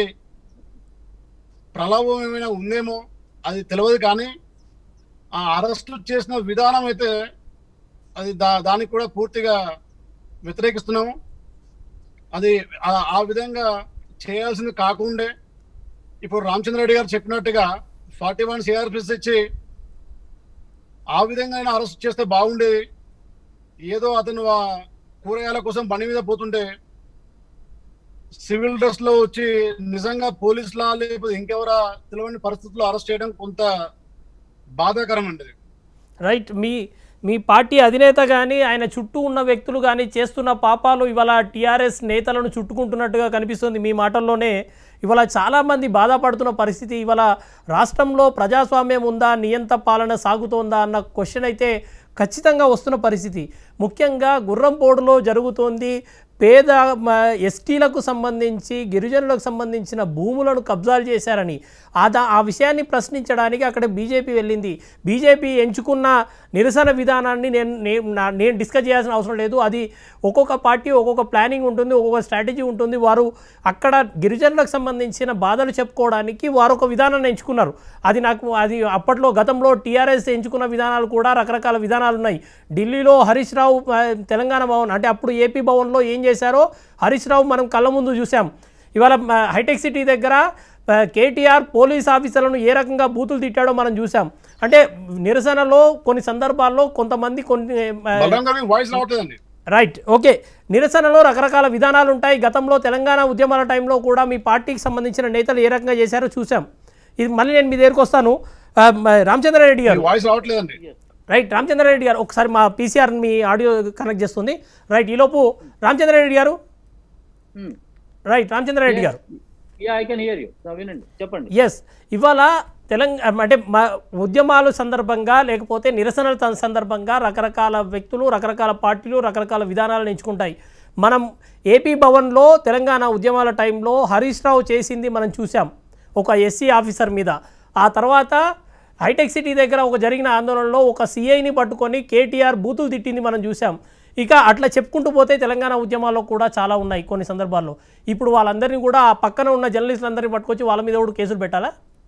ప్రలోభం ఏమైనా ఉందేమో అది తెలియదు కానీ ఆ అరెస్టు చేసిన విధానం అయితే అది దా దానికి కూడా పూర్తిగా వ్యతిరేకిస్తున్నాము అది ఆ- ఆ విధంగా చేయాల్సింది కాకుండే ఇప్పుడు రామచంద్ర రెడ్డి గారు చెప్పినట్టుగా ఫార్టీ వన్ సిఆర్పిస్ ఇచ్చి ఆ విధంగా అయినా అరెస్ట్ చేస్తే బాగుండేది ఏదో అతను ఆ కూరగాయల కోసం బండి మీద పోతుంటే సివిల్ డ్రెస్ లో వచ్చి నిజంగా పోలీసులా లేకపోతే ఇంకెవరా తెలియని పరిస్థితుల్లో అరెస్ట్ చేయడం కొంత బాధాకరం అండి ఇది. రైట్ మీ మీ పార్టీ అధినేత కానీ ఆయన చుట్టూ ఉన్న వ్యక్తులు కానీ చేస్తున్న పాపాలు ఇవాళ టీఆర్ఎస్ నేతలను చుట్టుకుంటున్నట్టుగా కనిపిస్తుంది మీ మాటల్లోనే ఇవాళ చాలామంది బాధపడుతున్న పరిస్థితి ఇవాళ రాష్ట్రంలో ప్రజాస్వామ్యం ఉందా నియంత పాలన సాగుతోందా అన్న క్వశ్చన్ అయితే ఖచ్చితంగా వస్తున్న పరిస్థితి ముఖ్యంగా గుర్రంపోడులో జరుగుతోంది పేద మ, ఎస్టీలకు సంబంధించి గిరిజనులకు సంబంధించిన భూములను కబ్జాలు చేశారని ఆ దా ఆ విషయాన్ని ప్రశ్నించడానికి అక్కడ బీజేపీ వెళ్ళింది బీజేపీ ఎంచుకున్న నిరసన విధానాన్ని నేను నే- నా- నేను డిస్కస్ చేయాల్సిన అవసరం లేదు అది ఒక్కొక్క పార్టీ ఒక్కొక్క ప్లానింగ్ ఉంటుంది ఒక్కొక్క స్ట్రాటజీ ఉంటుంది వారు అక్కడ గిరిజనులకు సంబంధించిన బాధలు చెప్పుకోవడానికి వారు ఒక విధానాన్ని ఎంచుకున్నారు అది నాకు అది అప్పట్లో గతంలో టీఆర్ఎస్ ఎంచుకున్న విధానాలు కూడా రకరకాల విధానాలు ఉన్నాయి ఢిల్లీలో హరీష్ రావు ఆ, తెలంగాణ భవన్ అంటే అప్పుడు ఏపీ భవన్లో ఏం చేశారో హరీష్ రావు మనం కళ్ళ ముందు చూసాం ఇవాళ ఆ, హైటెక్ సిటీ దగ్గర ఆ, కేటీఆర్ పోలీస్ ఆఫీసర్లను ఏ రకంగా బూతులు తిట్టాడో మనం చూసాం అంటే నిరసనలో కొన్ని సందర్భాల్లో కొంతమంది కొన్ని ఆ, బలరాం గారి వాయిస్ రావట్లేదండి రైట్ ఓకే నిరసనలో రకరకాల విధానాలు ఉంటాయి గతంలో తెలంగాణ ఉద్యమాల టైంలో కూడా మీ పార్టీకి సంబంధించిన నేతలు ఏ రకంగా చేశారో చూసాం ఇది మళ్ళీ నేను మీ దగ్గరికి వస్తాను ఆ, మ- రామచంద్రారెడ్డి గారు వాయిస్ రావట్లేదండి రైట్ రామచంద్రారెడ్డి గారు ఒకసారి మా పీసీఆర్ మీ ఆడియో కనెక్ట్ చేస్తుంది రైట్ ఈలోపు Ramachandra Reddy garu right Ramachandra Reddy garu yeah I can hear you వినండి చెప్పండి ఎస్ ఇవాళ తెలంగాణ అంటే మా ఉద్యమాలు సందర్భంగా లేకపోతే నిరసనల త- సందర్భంగా రకరకాల వ్యక్తులు రకరకాల పార్టీలు రకరకాల విధానాలను ఎంచుకుంటాయి మనం ఏపీ భవన్లో తెలంగాణ ఉద్యమాల టైంలో హరీష్ రావు చేసింది మనం చూసాం ఒక ఎస్సీ ఆఫీసర్ మీద ఆ తర్వాత హైటెక్ సిటీ దగ్గర ఒక జరిగిన ఆందోళనలో ఒక సిఐని పట్టుకొని కేటీఆర్ బూతులు తిట్టింది మనం చూసాం ఇక అట్లా చెప్పుకుంటూ పోతే తెలంగాణ ఉద్యమాల్లో కూడా చాలా ఉన్నాయి కొన్ని సందర్భాల్లో ఇప్పుడు వాళ్ళందరినీ కూడా ఆ పక్కన ఉన్న జర్నలిస్టులందరినీ పట్టుకొచ్చి వాళ్ళ మీద కూడా కేసులు పెట్టాలా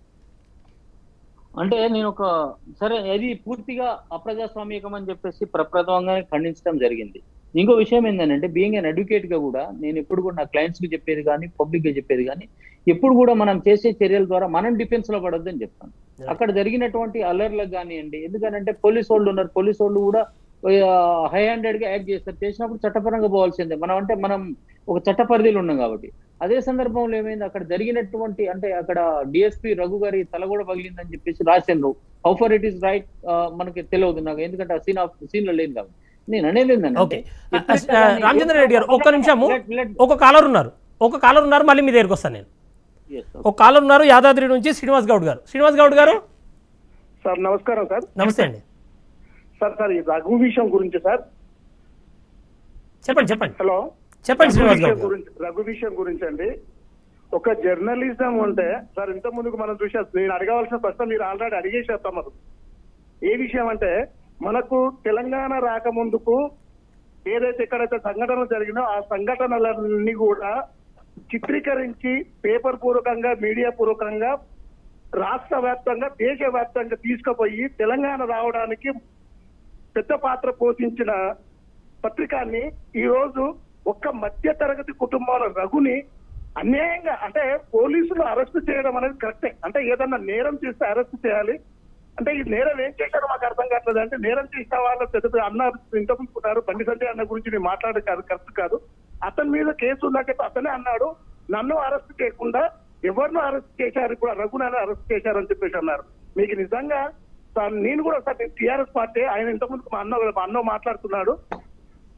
అంటే నేను ఒక సరే అది పూర్తిగా అప్రజాస్వామికం అని చెప్పేసి ప్రప్రథమంగానే ఖండించడం జరిగింది ఇంకో విషయం ఏంటంటే బీయింగ్ అన్ అడ్వకేట్ గా కూడా నేను ఎప్పుడు కూడా నా క్లయింట్స్ కి చెప్పేది కానీ పబ్లిక్ గా చెప్పేది కానీ ఎప్పుడు కూడా మనం చేసే చర్యల ద్వారా మనం డిఫెన్స్ లో పడొద్దని చెప్తాను అక్కడ జరిగినటువంటి అల్లర్లకు కానివ్వండి ఎందుకంటే పోలీస్ వాళ్ళు ఉన్నారు పోలీస్ వాళ్ళు కూడా హై హ్యాండెడ్ గా యాక్ట్ చేస్తారు చేసినప్పుడు చట్టపరంగా పోవాల్సిందే మనం అంటే మనం ఒక చట్ట పరిధిలో ఉన్నాం కాబట్టి అదే సందర్భంలో ఏమైంది అక్కడ జరిగినటువంటి అంటే అక్కడ డిఎస్పి రఘు గారి తల కూడా పగిలిందని చెప్పేసి రాసిండ్రు how far it is right మనకి తెలియదు నాకు ఎందుకంటే ఆ సీన్ ఆఫ్ సీన్ లో లేదు కాబట్టి నేను అనేది ఏంటంటే ఓకే రామచంద్ర రెడ్డి గారు ఒక్క నిమిషము ఒక కాలర్ ఉన్నారు ఒక కాలర్ ఉన్నారు మళ్ళీ మీ దగ్గరికి వస్తాను నేను ఒక కాలర్ ఉన్నారు యాదాద్రి నుంచి శ్రీనివాస్ గౌడ్ గారు శ్రీనివాస్ గౌడ్ గారు సార్ నమస్కారం సార్ నమస్తే అండి సార్ సార్ ఈ రఘు విషయం గురించి సార్ చెప్పండి చెప్పండి హలో చెప్పండి రఘు శ్రీనివాస్ విషయం గౌడ్ గారు గురించి రఘు విషయం గురించి అండి ఒక జర్నలిజం ఉంటే సార్ ఇంత ముందుకు మనం చూసే నేను అడగవలసిన ప్రశ్న మీరు ఆల్రెడీ అడిగేసారు తమరు ఏ విషయం అంటే మనకు తెలంగాణ రాకముందుకు ఏదైతే ఎక్కడైతే సంఘటనలు జరిగినో ఆ సంఘటనలన్నీ కూడా చిత్రీకరించి పేపర్ పూర్వకంగా మీడియా పూర్వకంగా రాష్ట్ర వ్యాప్తంగా దేశ వ్యాప్తంగా తీసుకుపోయి తెలంగాణ రావడానికి పెద్ద పాత్ర పోషించిన పత్రికాన్ని ఈ రోజు ఒక్క మధ్య తరగతి కుటుంబాల రఘుని అన్యాయంగా అంటే పోలీసులు అరెస్ట్ చేయడం అనేది కరెక్టే అంటే ఏదన్నా నేరం చేస్తే అరెస్ట్ చేయాలి అంటే ఈ నేరం ఏం చేశారో మాకు అర్థం కావట్లేదు అంటే నేరం చేసిన వాళ్ళు పెద్ద పెద్ద అన్న ఇంతకున్నారు బండి సంజయ్ అన్న గురించి నేను మాట్లాడే కాదు కరెక్ట్ కాదు అతని మీద కేసు ఉందాక అతనే అన్నాడు నన్ను అరెస్ట్ చేయకుండా ఎవరినో అరెస్ట్ చేశారు ఇప్పుడు రఘునాథ్ అరెస్ట్ చేశారని చెప్పేసి అన్నారు మీకు నిజంగా సార్ నేను కూడా సార్ టీఆర్ఎస్ పార్టీ ఆయన ఇంతకుముందు మా అన్న మా అన్న మాట్లాడుతున్నాడు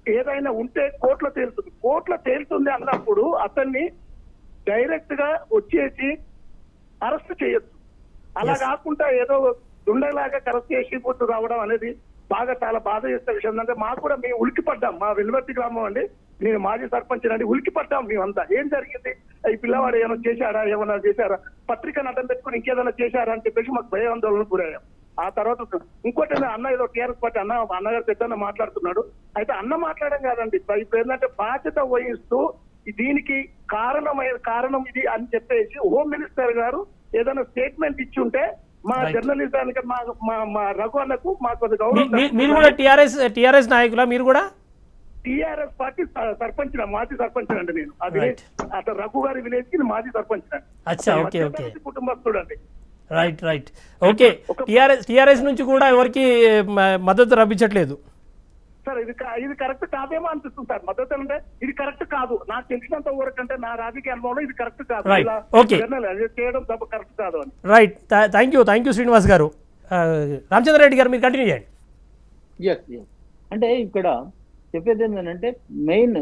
ఏదైనా ఉంటే కోర్టులో తేలుతుంది కోర్టులో తేలుతుంది అన్నప్పుడు అతన్ని డైరెక్ట్ గా వచ్చేసి అరెస్ట్ చేయొచ్చు అలా Yes. కాకుండా ఏదో దుండలాగా కరెక్ట్ చేసి పొట్టు రావడం అనేది బాగా చాలా బాధ చేసే విషయం అంటే మాకు కూడా మేము ఉలికి పడ్డాం మా వెలువర్తి గ్రామం అండి నేను మాజీ సర్పంచ్ అండి ఉలికి పడ్డాం మేమంతా ఏం జరిగింది ఈ పిల్లవాడు ఏమైనా చేశాడా ఏమైనా చేశారా పత్రికను అడ్డం పెట్టుకుని ఇంకేదైనా చేశారా అని చెప్పేసి మాకు భయాందోళన గురయ్యాం ఆ తర్వాత ఇంకోటి ఏంటంటే అన్న ఏదో టీఆర్ఎస్ పార్టీ అన్న అన్నగారు పెద్ద మాట్లాడుతున్నాడు అయితే అన్న మాట్లాడడం కాదండి ఇప్పుడు ఏంటంటే బాధ్యత వహిస్తూ దీనికి కారణమైన కారణం ఇది అని చెప్పేసి హోమ్ మినిస్టర్ గారు ఏదైనా స్టేట్మెంట్ ఇచ్చి ఉంటే మా Right. జర్నలిజానికి మా మా మా రఘు అన్నకు మాకు కొద్ది మీ- మీ- గౌరవం మీరు కూడా టీఆర్ఎస్ టీఆర్ఎస్ నాయకులా మీరు కూడా టీఆర్ఎస్ పార్టీ స- సర్పంచ్ మాజీ సర్పంచ్ అండి నేను అది Right. అతను రఘు గారి విలేజ్ కి నేను మాజీ సర్పంచ్ అండి అచ్చా ఓకే ఓకే కుటుంబస్తుడు అండి right right okay TRS TRS నుంచి కూడా ఎవరికి మ- మద్దతు లభించట్లేదు సార్ ఇది కా- ఇది కరెక్ట్ కాదేమో అనిపిస్తుంది సార్ మద్దతు అంటే ఇది కరెక్ట్ కాదు నాకు తెలిసినంత వరకు అంటే నా రాజకీయ అనుభవంలో ఇది కరెక్ట్ కాదు Right. ఇలా Okay. జర్నల్ అది చేయడం తప్ప కరెక్ట్ కాదు అని right thank you thank you Srinivas garu ఆ, రామచంద్ర రెడ్డి గారు మీరు కంటిన్యూ చేయండి ఎస్ ఎస్ అంటే ఇక్కడ చెప్పేది ఏంటంటే మెయిన్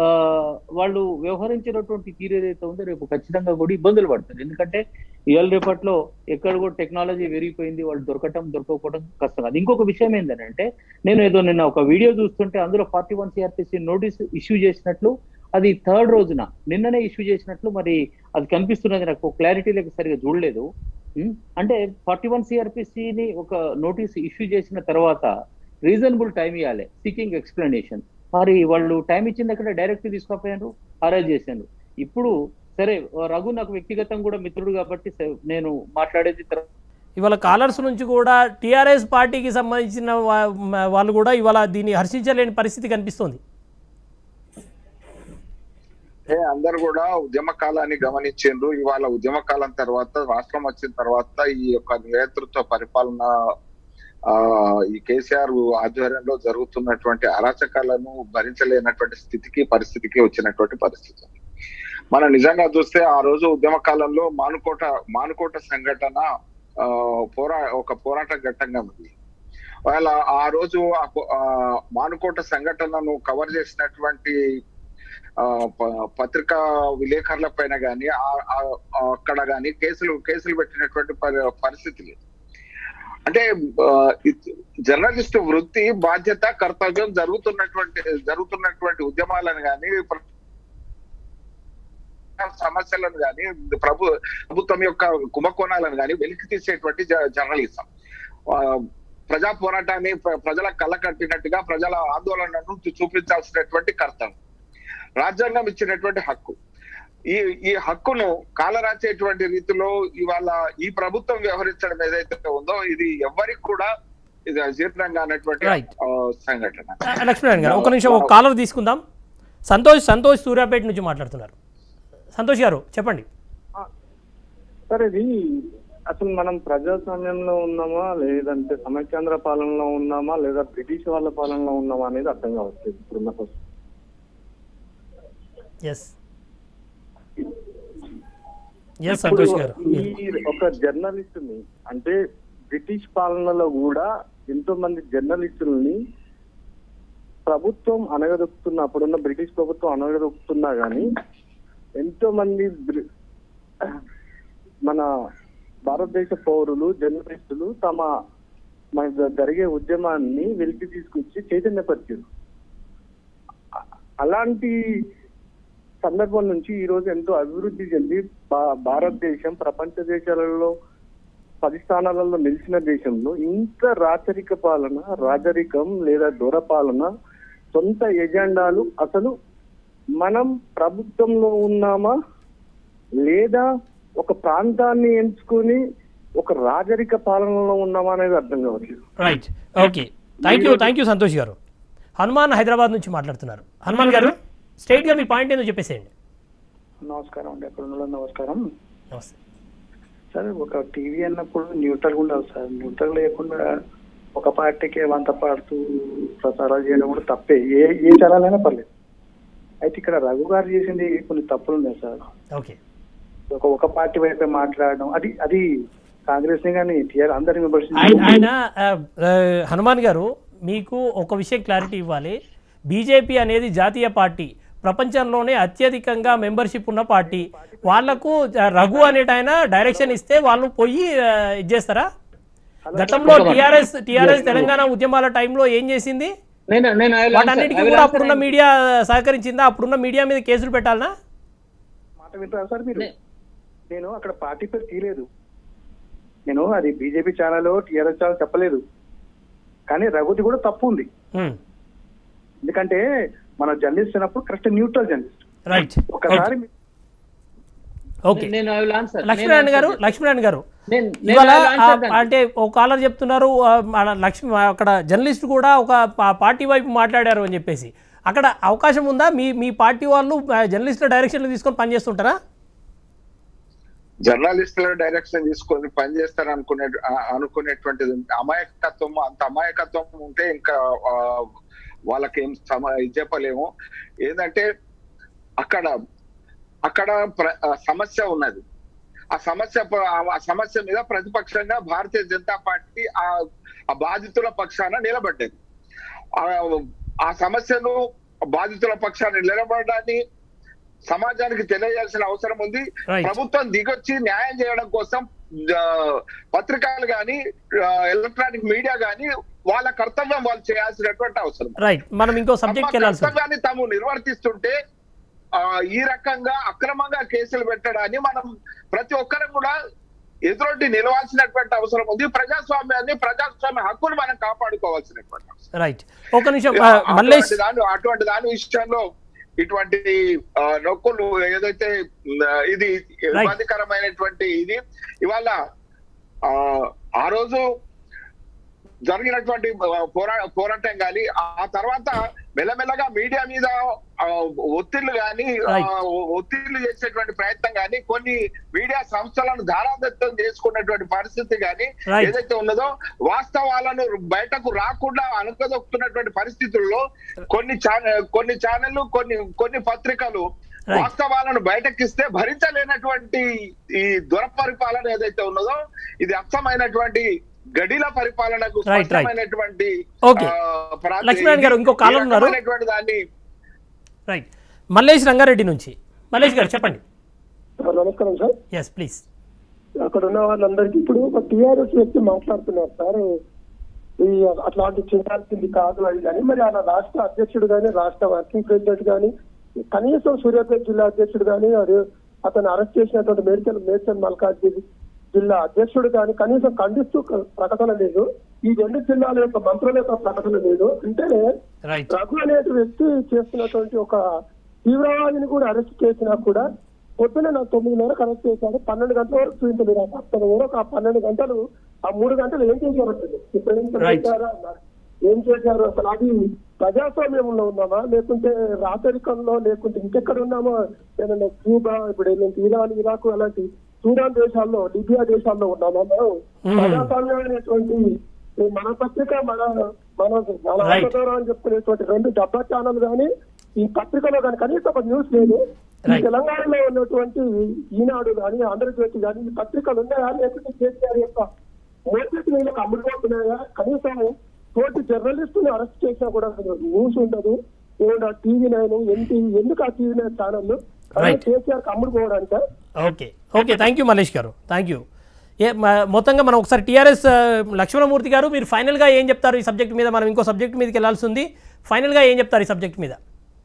వాళ్ళు వ్యవహరించినటువంటి తీరు ఏదైతే ఉందో రేపు ఖచ్చితంగా కూడా ఇబ్బందులు పడతారు ఎందుకంటే ఇవాళ రేపట్లో ఎక్కడ కూడా టెక్నాలజీ పెరిగిపోయింది వాళ్ళు దొరకటం దొరకకపోవడం కష్టం అది ఇంకొక విషయం ఏంటంటే నేను ఏదో నిన్న ఒక వీడియో చూస్తుంటే అందులో forty one CrPC notice issue చేసినట్లు అది థర్డ్ రోజున నిన్ననే ఇష్యూ చేసినట్లు మరి అది కనిపిస్తున్నది నాకు క్లారిటీ లేక సరిగా చూడలేదు ఉం? అంటే ఫార్టీ వన్ సిఆర్పిసిని ఒక నోటీస్ ఇష్యూ చేసిన తర్వాత రీజనబుల్ టైం ఇవ్వాలి సీకింగ్ ఎక్స్ప్లెనేషన్ మరి వాళ్ళు టైం ఇచ్చిన దగ్గర డైరెక్ట్ తీసుకోపోయారు అరేంజ్ చేశారు ఇప్పుడు సరే రఘు నాకు వ్యక్తిగతంగా కూడా మిత్రుడు కాబట్టి స- నేను మాట్లాడేది తర్వాత ఇవాళ కాలర్స్ నుంచి కూడా టీఆర్ఎస్ పార్టీకి సంబంధించిన వా- మ- వాళ్ళు కూడా ఇవాళ దీన్ని హర్షించలేని పరిస్థితి కనిపిస్తుంది అంటే అందరు కూడా ఉద్యమ కాలాన్ని గమనించిండ్రు ఇవాళ ఉద్యమ కాలం తర్వాత రాష్ట్రం వచ్చిన తర్వాత ఈ యొక్క నేతృత్వ పరిపాలన ఆ ఈ కేసీఆర్ ఆధ్వర్యంలో జరుగుతున్నటువంటి అరాచకాలను భరించలేనటువంటి స్థితికి పరిస్థితికి వచ్చినటువంటి పరిస్థితి మనం నిజంగా చూస్తే ఆ రోజు ఉద్యమ కాలంలో మానుకోట మానుకోట సంఘటన ఆ పోరా ఒక పోరాట ఘట్టంగా ఉంది వాళ్ళ ఆ రోజు ఆ పో- ఆ మానుకోట సంఘటనను కవర్ చేసినటువంటి ఆ, ప- పత్రికా విలేకరుల పైన కానీ అక్కడ కానీ కేసులు కేసులు పెట్టినటువంటి పరి- పరిస్థితి లేదు అంటే ఆ, ఇది- జర్నలిస్ట్ వృత్తి బాధ్యత కర్తవ్యం జరుగుతున్నటువంటి జరుగుతున్నటువంటి ఉద్యమాలను కానీ సమస్యలను కానీ ప్రభు ప్రభుత్వం యొక్క కుంభకోణాలను కానీ వెలికి తీసేటువంటి జ- జర్నలిజం ఆ, ప్రజా పోరాటాన్ని ప్ర- ప్రజల కళ్ళ కట్టినట్టుగా ప్రజల ఆందోళనను చూపించాల్సినటువంటి కర్తవ్యం రాజ్యాంగం ఇచ్చినటువంటి హక్కు ఈ ఈ హక్కును కాలరాచేటువంటి రీతిలో ఇవాళ ఈ ప్రభుత్వం వ్యవహరించడం ఏదైతే ఉందో ఇది ఎవరికి కూడా ఇది జీర్ణంగా అన్నటువంటి Right. ఆ, సంఘటన ఆ, లక్ష్మీనారాయణ గారు ఒక నిమిషం ఒక కాలర్ తీసుకుందాం సంతోష్ సంతోష్ సూర్యాపేట నుంచి మాట్లాడుతున్నారు సంతోష్ గారు చెప్పండి సార్ ఇది అసలు మనం ప్రజాస్వామ్యంలో ఉన్నామా లేదంటే సమైక్యాంధ్ర పాలనలో ఉన్నామా లేదా బ్రిటిష్ వాళ్ళ పాలనలో ఉన్నామా అనేది అర్థం కావట్లేదు ఇప్పుడున్న పరిస్థితి. ఎస్ ఎస్ సంతోష్ గారు ఈ ఒక జర్నలిస్ట్ ని అంటే బ్రిటిష్ పాలనలో కూడా ఎంతో మంది జర్నలిస్టులని ప్రభుత్వం అనగదొక్కుతున్న అప్పుడున్న బ్రిటిష్ ప్రభుత్వం అనగదొక్కుతున్నా గానీ ఎంతో మంది బ్రి- మన భారతదేశ పౌరులు జర్నలిస్టులు తమ మన జరిగే ఉద్యమాన్ని వెలికి తీసుకొచ్చి చైతన్యపరిచారు అ- అలాంటి సందర్భం నుంచి ఈ రోజు ఎంతో అభివృద్ధి చెంది భా- భారతదేశం ప్రపంచ దేశాలలో పది స్థానాలలో నిలిచిన దేశంలో ఇంత రాచరిక పాలన రాజరికం లేదా దూరపాలన సొంత ఎజెండాలు అసలు మనం ప్రభుత్వంలో ఉన్నామా లేదా ఒక ప్రాంతాన్ని ఎంచుకొని ఒక రాజరిక పాలనలో ఉన్నామా అనేది అర్థం కావట్లేదు right okay thank you thank you Santosh garu Hanuman Hyderabad నుంచి మాట్లాడుతున్నారు హనుమాన్ గారు స్ట్రైట్గా మీ పాయింట్ ఏందో చెప్పేసేయండి నమస్కారం అండి ఎక్కడ ఉన్న నమస్కారం నమస్తే సార్ ఒక టీవీ అన్నప్పుడు న్యూట్రల్ గా ఉండాలి సార్ న్యూట్రల్ లేకుండా ఒక పార్టీకే వంత పాడుతూ ప్రసారాలు చేయడం కూడా తప్పే ఏ ఏ ఛానల్ అయినా పర్లేదు అయితే ఇక్కడ రఘు గారు చేసింది కొన్ని తప్పులు ఉన్నాయి సార్ ఓకే ఒక ఒక పార్టీ వైపే మాట్లాడడం అది అది కాంగ్రెస్ ని కానీ టీఆర్ అందరిని ఆయన విమర్శించడం ఆయన ఆ, ఆ, హనుమాన్ గారు మీకు ఒక విషయం క్లారిటీ ఇవ్వాలి బీజేపీ అనేది జాతీయ పార్టీ ప్రపంచంలోనే అత్యధికంగా మెంబర్షిప్ ఉన్న పార్టీ వాళ్లకు ఆ, రఘు అనేట ఆయన డైరెక్షన్ ఇస్తే వాళ్ళు పోయి ఆ, ఇది చేస్తారా గతంలో టీఆర్ఎస్ టీఆర్ఎస్ తెలంగాణ ఉద్యమాల టైంలో ఏం చేసింది నేను నేను I will answer. వాటన్నిటికీ I will కూడా answer అప్పుడున్న and- మీడియా సహకరించిందా అప్పుడున్న మీడియా మీద కేసులు పెట్టాలనా మాట వింటారా సార్ మీరు నే- నేను అక్కడ పార్టీ పేరు తీయలేదు నేను అది బీజేపీ ఛానల్ టీఆర్ఎస్ ఛానల్ చెప్పలేదు కానీ రఘుది కూడా తప్పు ఉంది ఉమ్, ఎందుకంటే మన జర్నలిస్ట్ అయినప్పుడు కరెక్ట్ న్యూట్రల్ జర్నలిస్ట్ రైట్ ఒకసారి మీ- ఓకే నేను I will answer. నేను లక్ష్మీనారాయణ గారు answer లక్ష్మీనారాయణ గారు నేను- నేను ఇవాళ I will answer ఆ, that. అంటే ఒక కాలర్ చెప్తున్నారు ఆ, మన లక్ష్మి అక్కడ జర్నలిస్ట్ కూడా ఒక పా- పార్టీ వైపు మాట్లాడారు అని చెప్పేసి అక్కడ అవకాశం ఉందా మీ మీ పార్టీ వాళ్ళు ఆ, జర్నలిస్టుల డైరెక్షన్లు తీసుకొని పనిచేస్తుంటారా జర్నలిస్టుల డైరెక్షన్ తీసుకొని పనిచేస్తారు అనుకునే ఆ- అనుకునేటువంటిది అమాయకత్వం అంత అమాయకత్వం ఉంటే ఇంకా ఆ, వాళ్ళకి ఏం సమ ఇది చెప్పలేము ఏంటంటే అక్కడ అక్కడ ప్ర- ఆ సమస్య ఉన్నది ఆ సమస్య ప- ఆ సమస్య మీద ప్రతిపక్షంగా భారతీయ జనతా పార్టీ ఆ ఆ బాధితుల పక్షాన నిలబడ్డది ఆ- ఆ సమస్యను బాధితుల పక్షాన నిలబడడాన్ని సమాజానికి తెలియజేయాల్సిన అవసరం ఉంది Right. ప్రభుత్వం దిగొచ్చి న్యాయం చేయడం కోసం ఆ, పత్రికలు కానీ ఎలక్ట్రానిక్ మీడియా కానీ వాళ్ళ కర్తవ్యం వాళ్ళు చేయాల్సినటువంటి అవసరం రైట్ మనం ఇంకో సబ్జెక్ట్కి తమ వెళ్ళాల్సి ఉంది. కర్తవ్యాన్ని తాము నిర్వర్తిస్తుంటే ఆ, ఈ రకంగా అక్రమంగా కేసులు పెట్టడాన్ని మనం ప్రతి ఒక్కరం కూడా ఎదురొడ్డి నిలవాల్సినటువంటి అవసరం ఉంది ప్రజాస్వామ్యాన్ని ప్రజాస్వామ్య హక్కులు మనం కాపాడుకోవాల్సినటువంటి అవసరం రైట్ ఒక నిమిషం ఆ, మల్లేష్ అటువంటి దాని అటువంటి దాని విషయంలో ఇటువంటి ఆ, నొక్కులు ఏదైతే ఉమ్, ఇది ఇబ్బందికరమైనటువంటి ఇది ఇవాళ ఆ, ఆ రోజు జరిగినటువంటి పోరా పోరాటం కానీ ఆ తర్వాత మెల్లమెల్లగా మీడియా మీద ఆ, ఒత్తిళ్లు కానీ Right. ఒత్తిళ్లు చేసేటువంటి ప్రయత్నం కానీ కొన్ని మీడియా సంస్థలను ధారాదత్తం చేసుకున్నటువంటి పరిస్థితి కానీ Right. ఏదైతే ఉన్నదో వాస్తవాలను బయటకు రాకుండా అనుకదొక్కుతున్నటువంటి పరిస్థితుల్లో కొన్ని ఛానల్ కొన్ని ఛానళ్లు కొన్ని కొన్ని పత్రికలు Right. వాస్తవాలను బయటకిస్తే భరించలేనటువంటి ఈ దురపరిపాలన ఏదైతే ఉన్నదో ఇది అర్థమైనటువంటి గడిల పరిపాలనకు Right, right. స్పష్టమైనటువంటి Okay. ఆ, ప్రాతి- లక్ష్మీనారాయణ గారు, ఇంకో ఈ caller ఉన్నారు. రకమైనటువంటి దాన్ని రైట్ మల్లేష్ రంగారెడ్డి నుంచి మల్లేష్ గారు చెప్పండి నమస్కారం సార్ ఎస్ ప్లీజ్ అక్కడ ఉన్న వాళ్ళందరికీ ఇప్పుడు ఒక టీఆర్ఎస్ వ్యక్తి మాట్లాడుతున్నారు సార్ ఈ అట్లాంటి చేయాల్సింది కాదు అది కానీ మరి అలా రాష్ట్ర అధ్యక్షుడు కానీ రాష్ట్ర వర్కింగ్ ప్రెసిడెంట్ కానీ కనీసం సూర్యాపేట జిల్లా అధ్యక్షుడు కానీ అతను అరెస్ట్ చేసినటువంటి మేడ్చల్ మేడ్చల్ మల్కాజ్గిరి జిల్లా అధ్యక్షుడు కానీ కనీసం ఖండిస్తూ క- ప్రకటన లేదు ఈ రెండు జిల్లాల యొక్క మంత్రుల యొక్క ప్రకటన లేదు అంటే రైట్ రఘు అనే వ్యక్తి చేస్తున్నటువంటి ఒక తీవ్రవాదిని కూడా అరెస్ట్ చేసినా కూడా పొద్దున నాకు తొమ్మిదిన్నరకు అరెస్ట్ చేశారు పన్నెండు గంటల వరకు చూపించలేదు ఆ అతను వరకు ఆ పన్నెండు గంటలు ఆ మూడు గంటలు ఏం చేశారు అసలు ఇప్పుడు ఏం Right. చేశారా అన్నారు ఏం చేశారు అసలు అది ప్రజాస్వామ్యంలో ఉన్నామా లేకుంటే రాచరికంలో లేకుంటే ఇంకెక్కడ ఉన్నామా ఏదైనా క్యూబా ఇప్పుడు ఏంటంటే ఇరాన్ ఇరాక్ అలాంటి సూడాన్ దేశాల్లో లిబియా దేశాల్లో ఉన్నామా మనం ప్రజాస్వామ్యమైనటువంటి ఈ మన పత్రిక మన మన మన Right. ఆంధ్రప్రదేశ్ అని చెప్పుకునేటువంటి రెండు డబ్బా ఛానల్ కానీ ఈ పత్రికలో కానీ కనీసం ఒక న్యూస్ లేదు ఈ Right. తెలంగాణలో ఉన్నటువంటి ఈనాడు కానీ ఆంధ్రజ్యోతి కానీ ఈ పత్రికలు ఉన్నాయా లేకుంటే కేసీఆర్ యొక్క మోసెట్ వీళ్ళకి అమ్ముడుపోతున్నాయా కనీసం తోటి జర్నలిస్టుని అరెస్ట్ చేసినా కూడా అసలు న్యూస్ ఉండదు ఏమన్నా టీవీ నైన్ ఎంటీ ఎందుకు ఆ TV nine channel Right. KCR అమ్ముడుపోవడానికా okay okay thank you Mallesh garu thank you ఏ మ- మొత్తంగా మనం ఒకసారి టీఆర్ఎస్ లక్ష్మణమూర్తి గారు మీరు ఫైనల్గా ఏం చెప్తారు ఈ సబ్జెక్ట్ మీద మనం ఇంకో సబ్జెక్ట్ మీదకి వెళ్ళాల్సి ఉంది ఫైనల్గా ఏం చెప్తారు ఈ సబ్జెక్ట్ మీద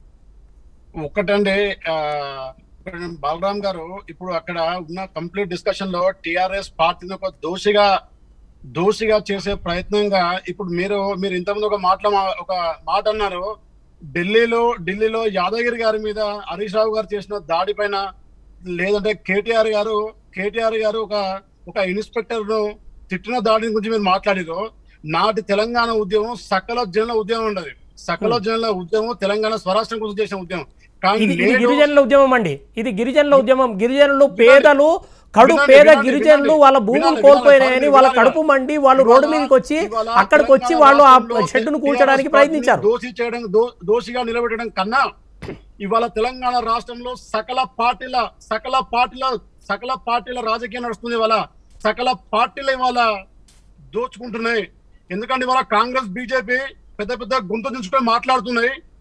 ఒక్కటండి ఆ, బాలరామ్ గారు ఇప్పుడు అక్కడ ఉన్న కంప్లీట్ డిస్కషన్ లో టిఆర్ఎస్ పార్టీని ఒక దోషిగా దోషిగా చేసే ప్రయత్నంగా ఇప్పుడు మీరు మీరు ఇంతకుముందు ఒక మాటలో మా- ఒక మాట అన్నారు ఢిల్లీలో ఢిల్లీలో యాదగిరి గారి మీద హరీష్ రావు గారు చేసిన దాడి పైన లేదంటే కేటీఆర్ గారు కేటీఆర్ గారు ఒక ఒక ఇన్స్పెక్టర్ ను తిట్టిన దాడి గురించి మీరు మాట్లాడారు నాటి తెలంగాణ ఉద్యమం సకల జనుల ఉద్యమం ఉండదు సకల జనుల ఉద్యమం తెలంగాణ స్వరాష్ట్రం కోసం చేసిన ఉద్యమం కానీ ఇది ఇది నేడు- గిరిజనుల ఉద్యమం అండి ఇది గిరిజనుల ఉద్యమం గిరిజనులు పేదలు కడు వినండి, పేద వినండి, గిరిజనులు వినండి. వాళ్ళ భూములు వినాలి, కోల్పోయినాయని వినాలి, వాళ్ళ వినాలి. కడుపు మండి వాళ్ళు ఇవాళ- రోడ్డు మీదకి వచ్చి ఇవాళ అక్కడికి వచ్చి తెలంగాణ వాళ్ళు ఆ రాష్ట్రంలో షెడ్డును TRS కూల్చడానికి పార్టీని ప్రయత్నించారు దోషి చేయడం దో- దోషిగా నిలబెట్టడం కన్నా ఇవాళ తెలంగాణ రాష్ట్రంలో సకల పార్టీల సకల పార్టీల సకల పార్టీల రాజకీయం నడుస్తుంది ఇవాళ సకల పార్టీలు ఇవాళ దోచుకుంటున్నాయి ఎందుకంటే ఇవాళ కాంగ్రెస్ బీజేపీ పెద్ద పెద్ద గుంత దించుకొని మాట్లాడుతున్నాయి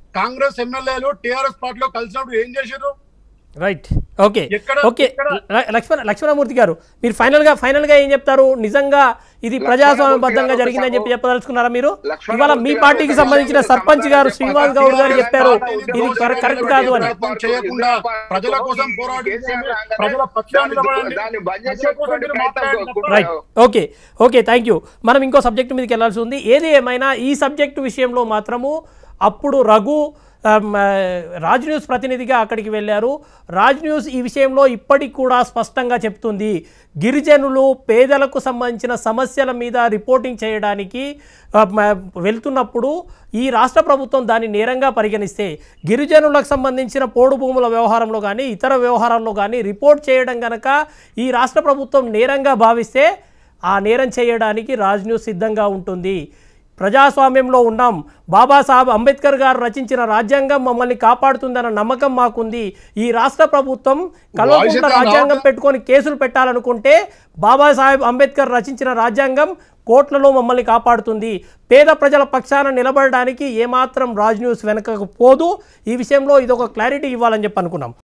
కాంగ్రెస్ ఎమ్మెల్యేలు టిఆర్ఎస్ పార్టీలో కలిసినప్పుడు ఏం చేశారు రైట్ ఓకే ఎక్కడ- ఓకే ఎక్కడ- ల- లక్ష్మణ లక్ష్మణమూర్తి గారు మీరు ఫైనల్ గా ఫైనల్ గా ఏం చెప్తారు నిజంగా ఇది ప్రజాస్వామ్యబద్ధంగా లక్ష్మణమూర్తి జరిగిందని చెప్పి గారు చెప్పదలుచుకున్నారా మీరు లక్ష్మణమూర్తి ఇవాళ మీ గారు పార్టీకి ఒక సంబంధించిన విషయానికి సర్పంచ్ గారు సమాధానం శ్రీనివాస్ గౌడ్ గారు చెప్పాలి. చెప్పారు పార్టీని ఇది దోషం కరెక్ట్ కరెక్ట్ చేయకుండా కాదు అని ప్రయత్నం చేయకుండా ప్రజల కోసం పోరాడించండి ప్రజల పక్షాన్ని నిలబడండి దాన్ని బంద్ ప్రజల కోసం మీరు మాట్లాడండి తప్ప right okay okay thank you మనం ఇంకో సబ్జెక్ట్ మీదకి వెళ్ళాల్సి ఉంది ఏది ఏమైనా ఈ సబ్జెక్టు విషయంలో మాత్రము అప్పుడు రఘు ఆమ్, ఆ, రాజ్ న్యూస్ ప్రతినిధిగా అక్కడికి వెళ్ళారు రాజ్ న్యూస్ ఈ విషయంలో ఇప్పటికి కూడా స్పష్టంగా చెప్తుంది గిరిజనులు పేదలకు సంబంధించిన సమస్యల మీద రిపోర్టింగ్ చేయడానికి ఆ, మ- వెళ్తున్నప్పుడు ఈ రాష్ట్ర ప్రభుత్వం దాన్ని నేరంగా పరిగణిస్తే గిరిజనులకు సంబంధించిన పోడు భూముల వ్యవహారంలో కానీ ఇతర వ్యవహారాల్లో కానీ రిపోర్ట్ చేయడం కనుక ఈ రాష్ట్ర ప్రభుత్వం నేరంగా భావిస్తే ఆ నేరం చేయడానికి రాజ్ న్యూస్ సిద్ధంగా ఉంటుంది ప్రజాస్వామ్యంలో ఉన్నాం బాబాసాహెబ్ అంబేద్కర్ గారు రచించిన రాజ్యాంగం మమ్మల్ని కాపాడుతుందన్న నమ్మకం మాకుంది ఈ రాష్ట్ర ప్రభుత్వం కల్వకుంట్ల ఎట్లా రాజ్యాంగం రావట్లేదు? పెట్టుకొని కేసులు పెట్టాలనుకుంటే బాబాసాహెబ్ అంబేద్కర్ రచించిన రాజ్యాంగం కోట్లలో మమ్మల్ని కాపాడుతుంది పేద ప్రజల పక్షాన నిలబడడానికి ఏమాత్రం రాజ్ న్యూస్ వెనకకు పోదు ఈ విషయంలో ఇది ఒక క్లారిటీ ఇవ్వాలని చెప్పి అనుకున్నాం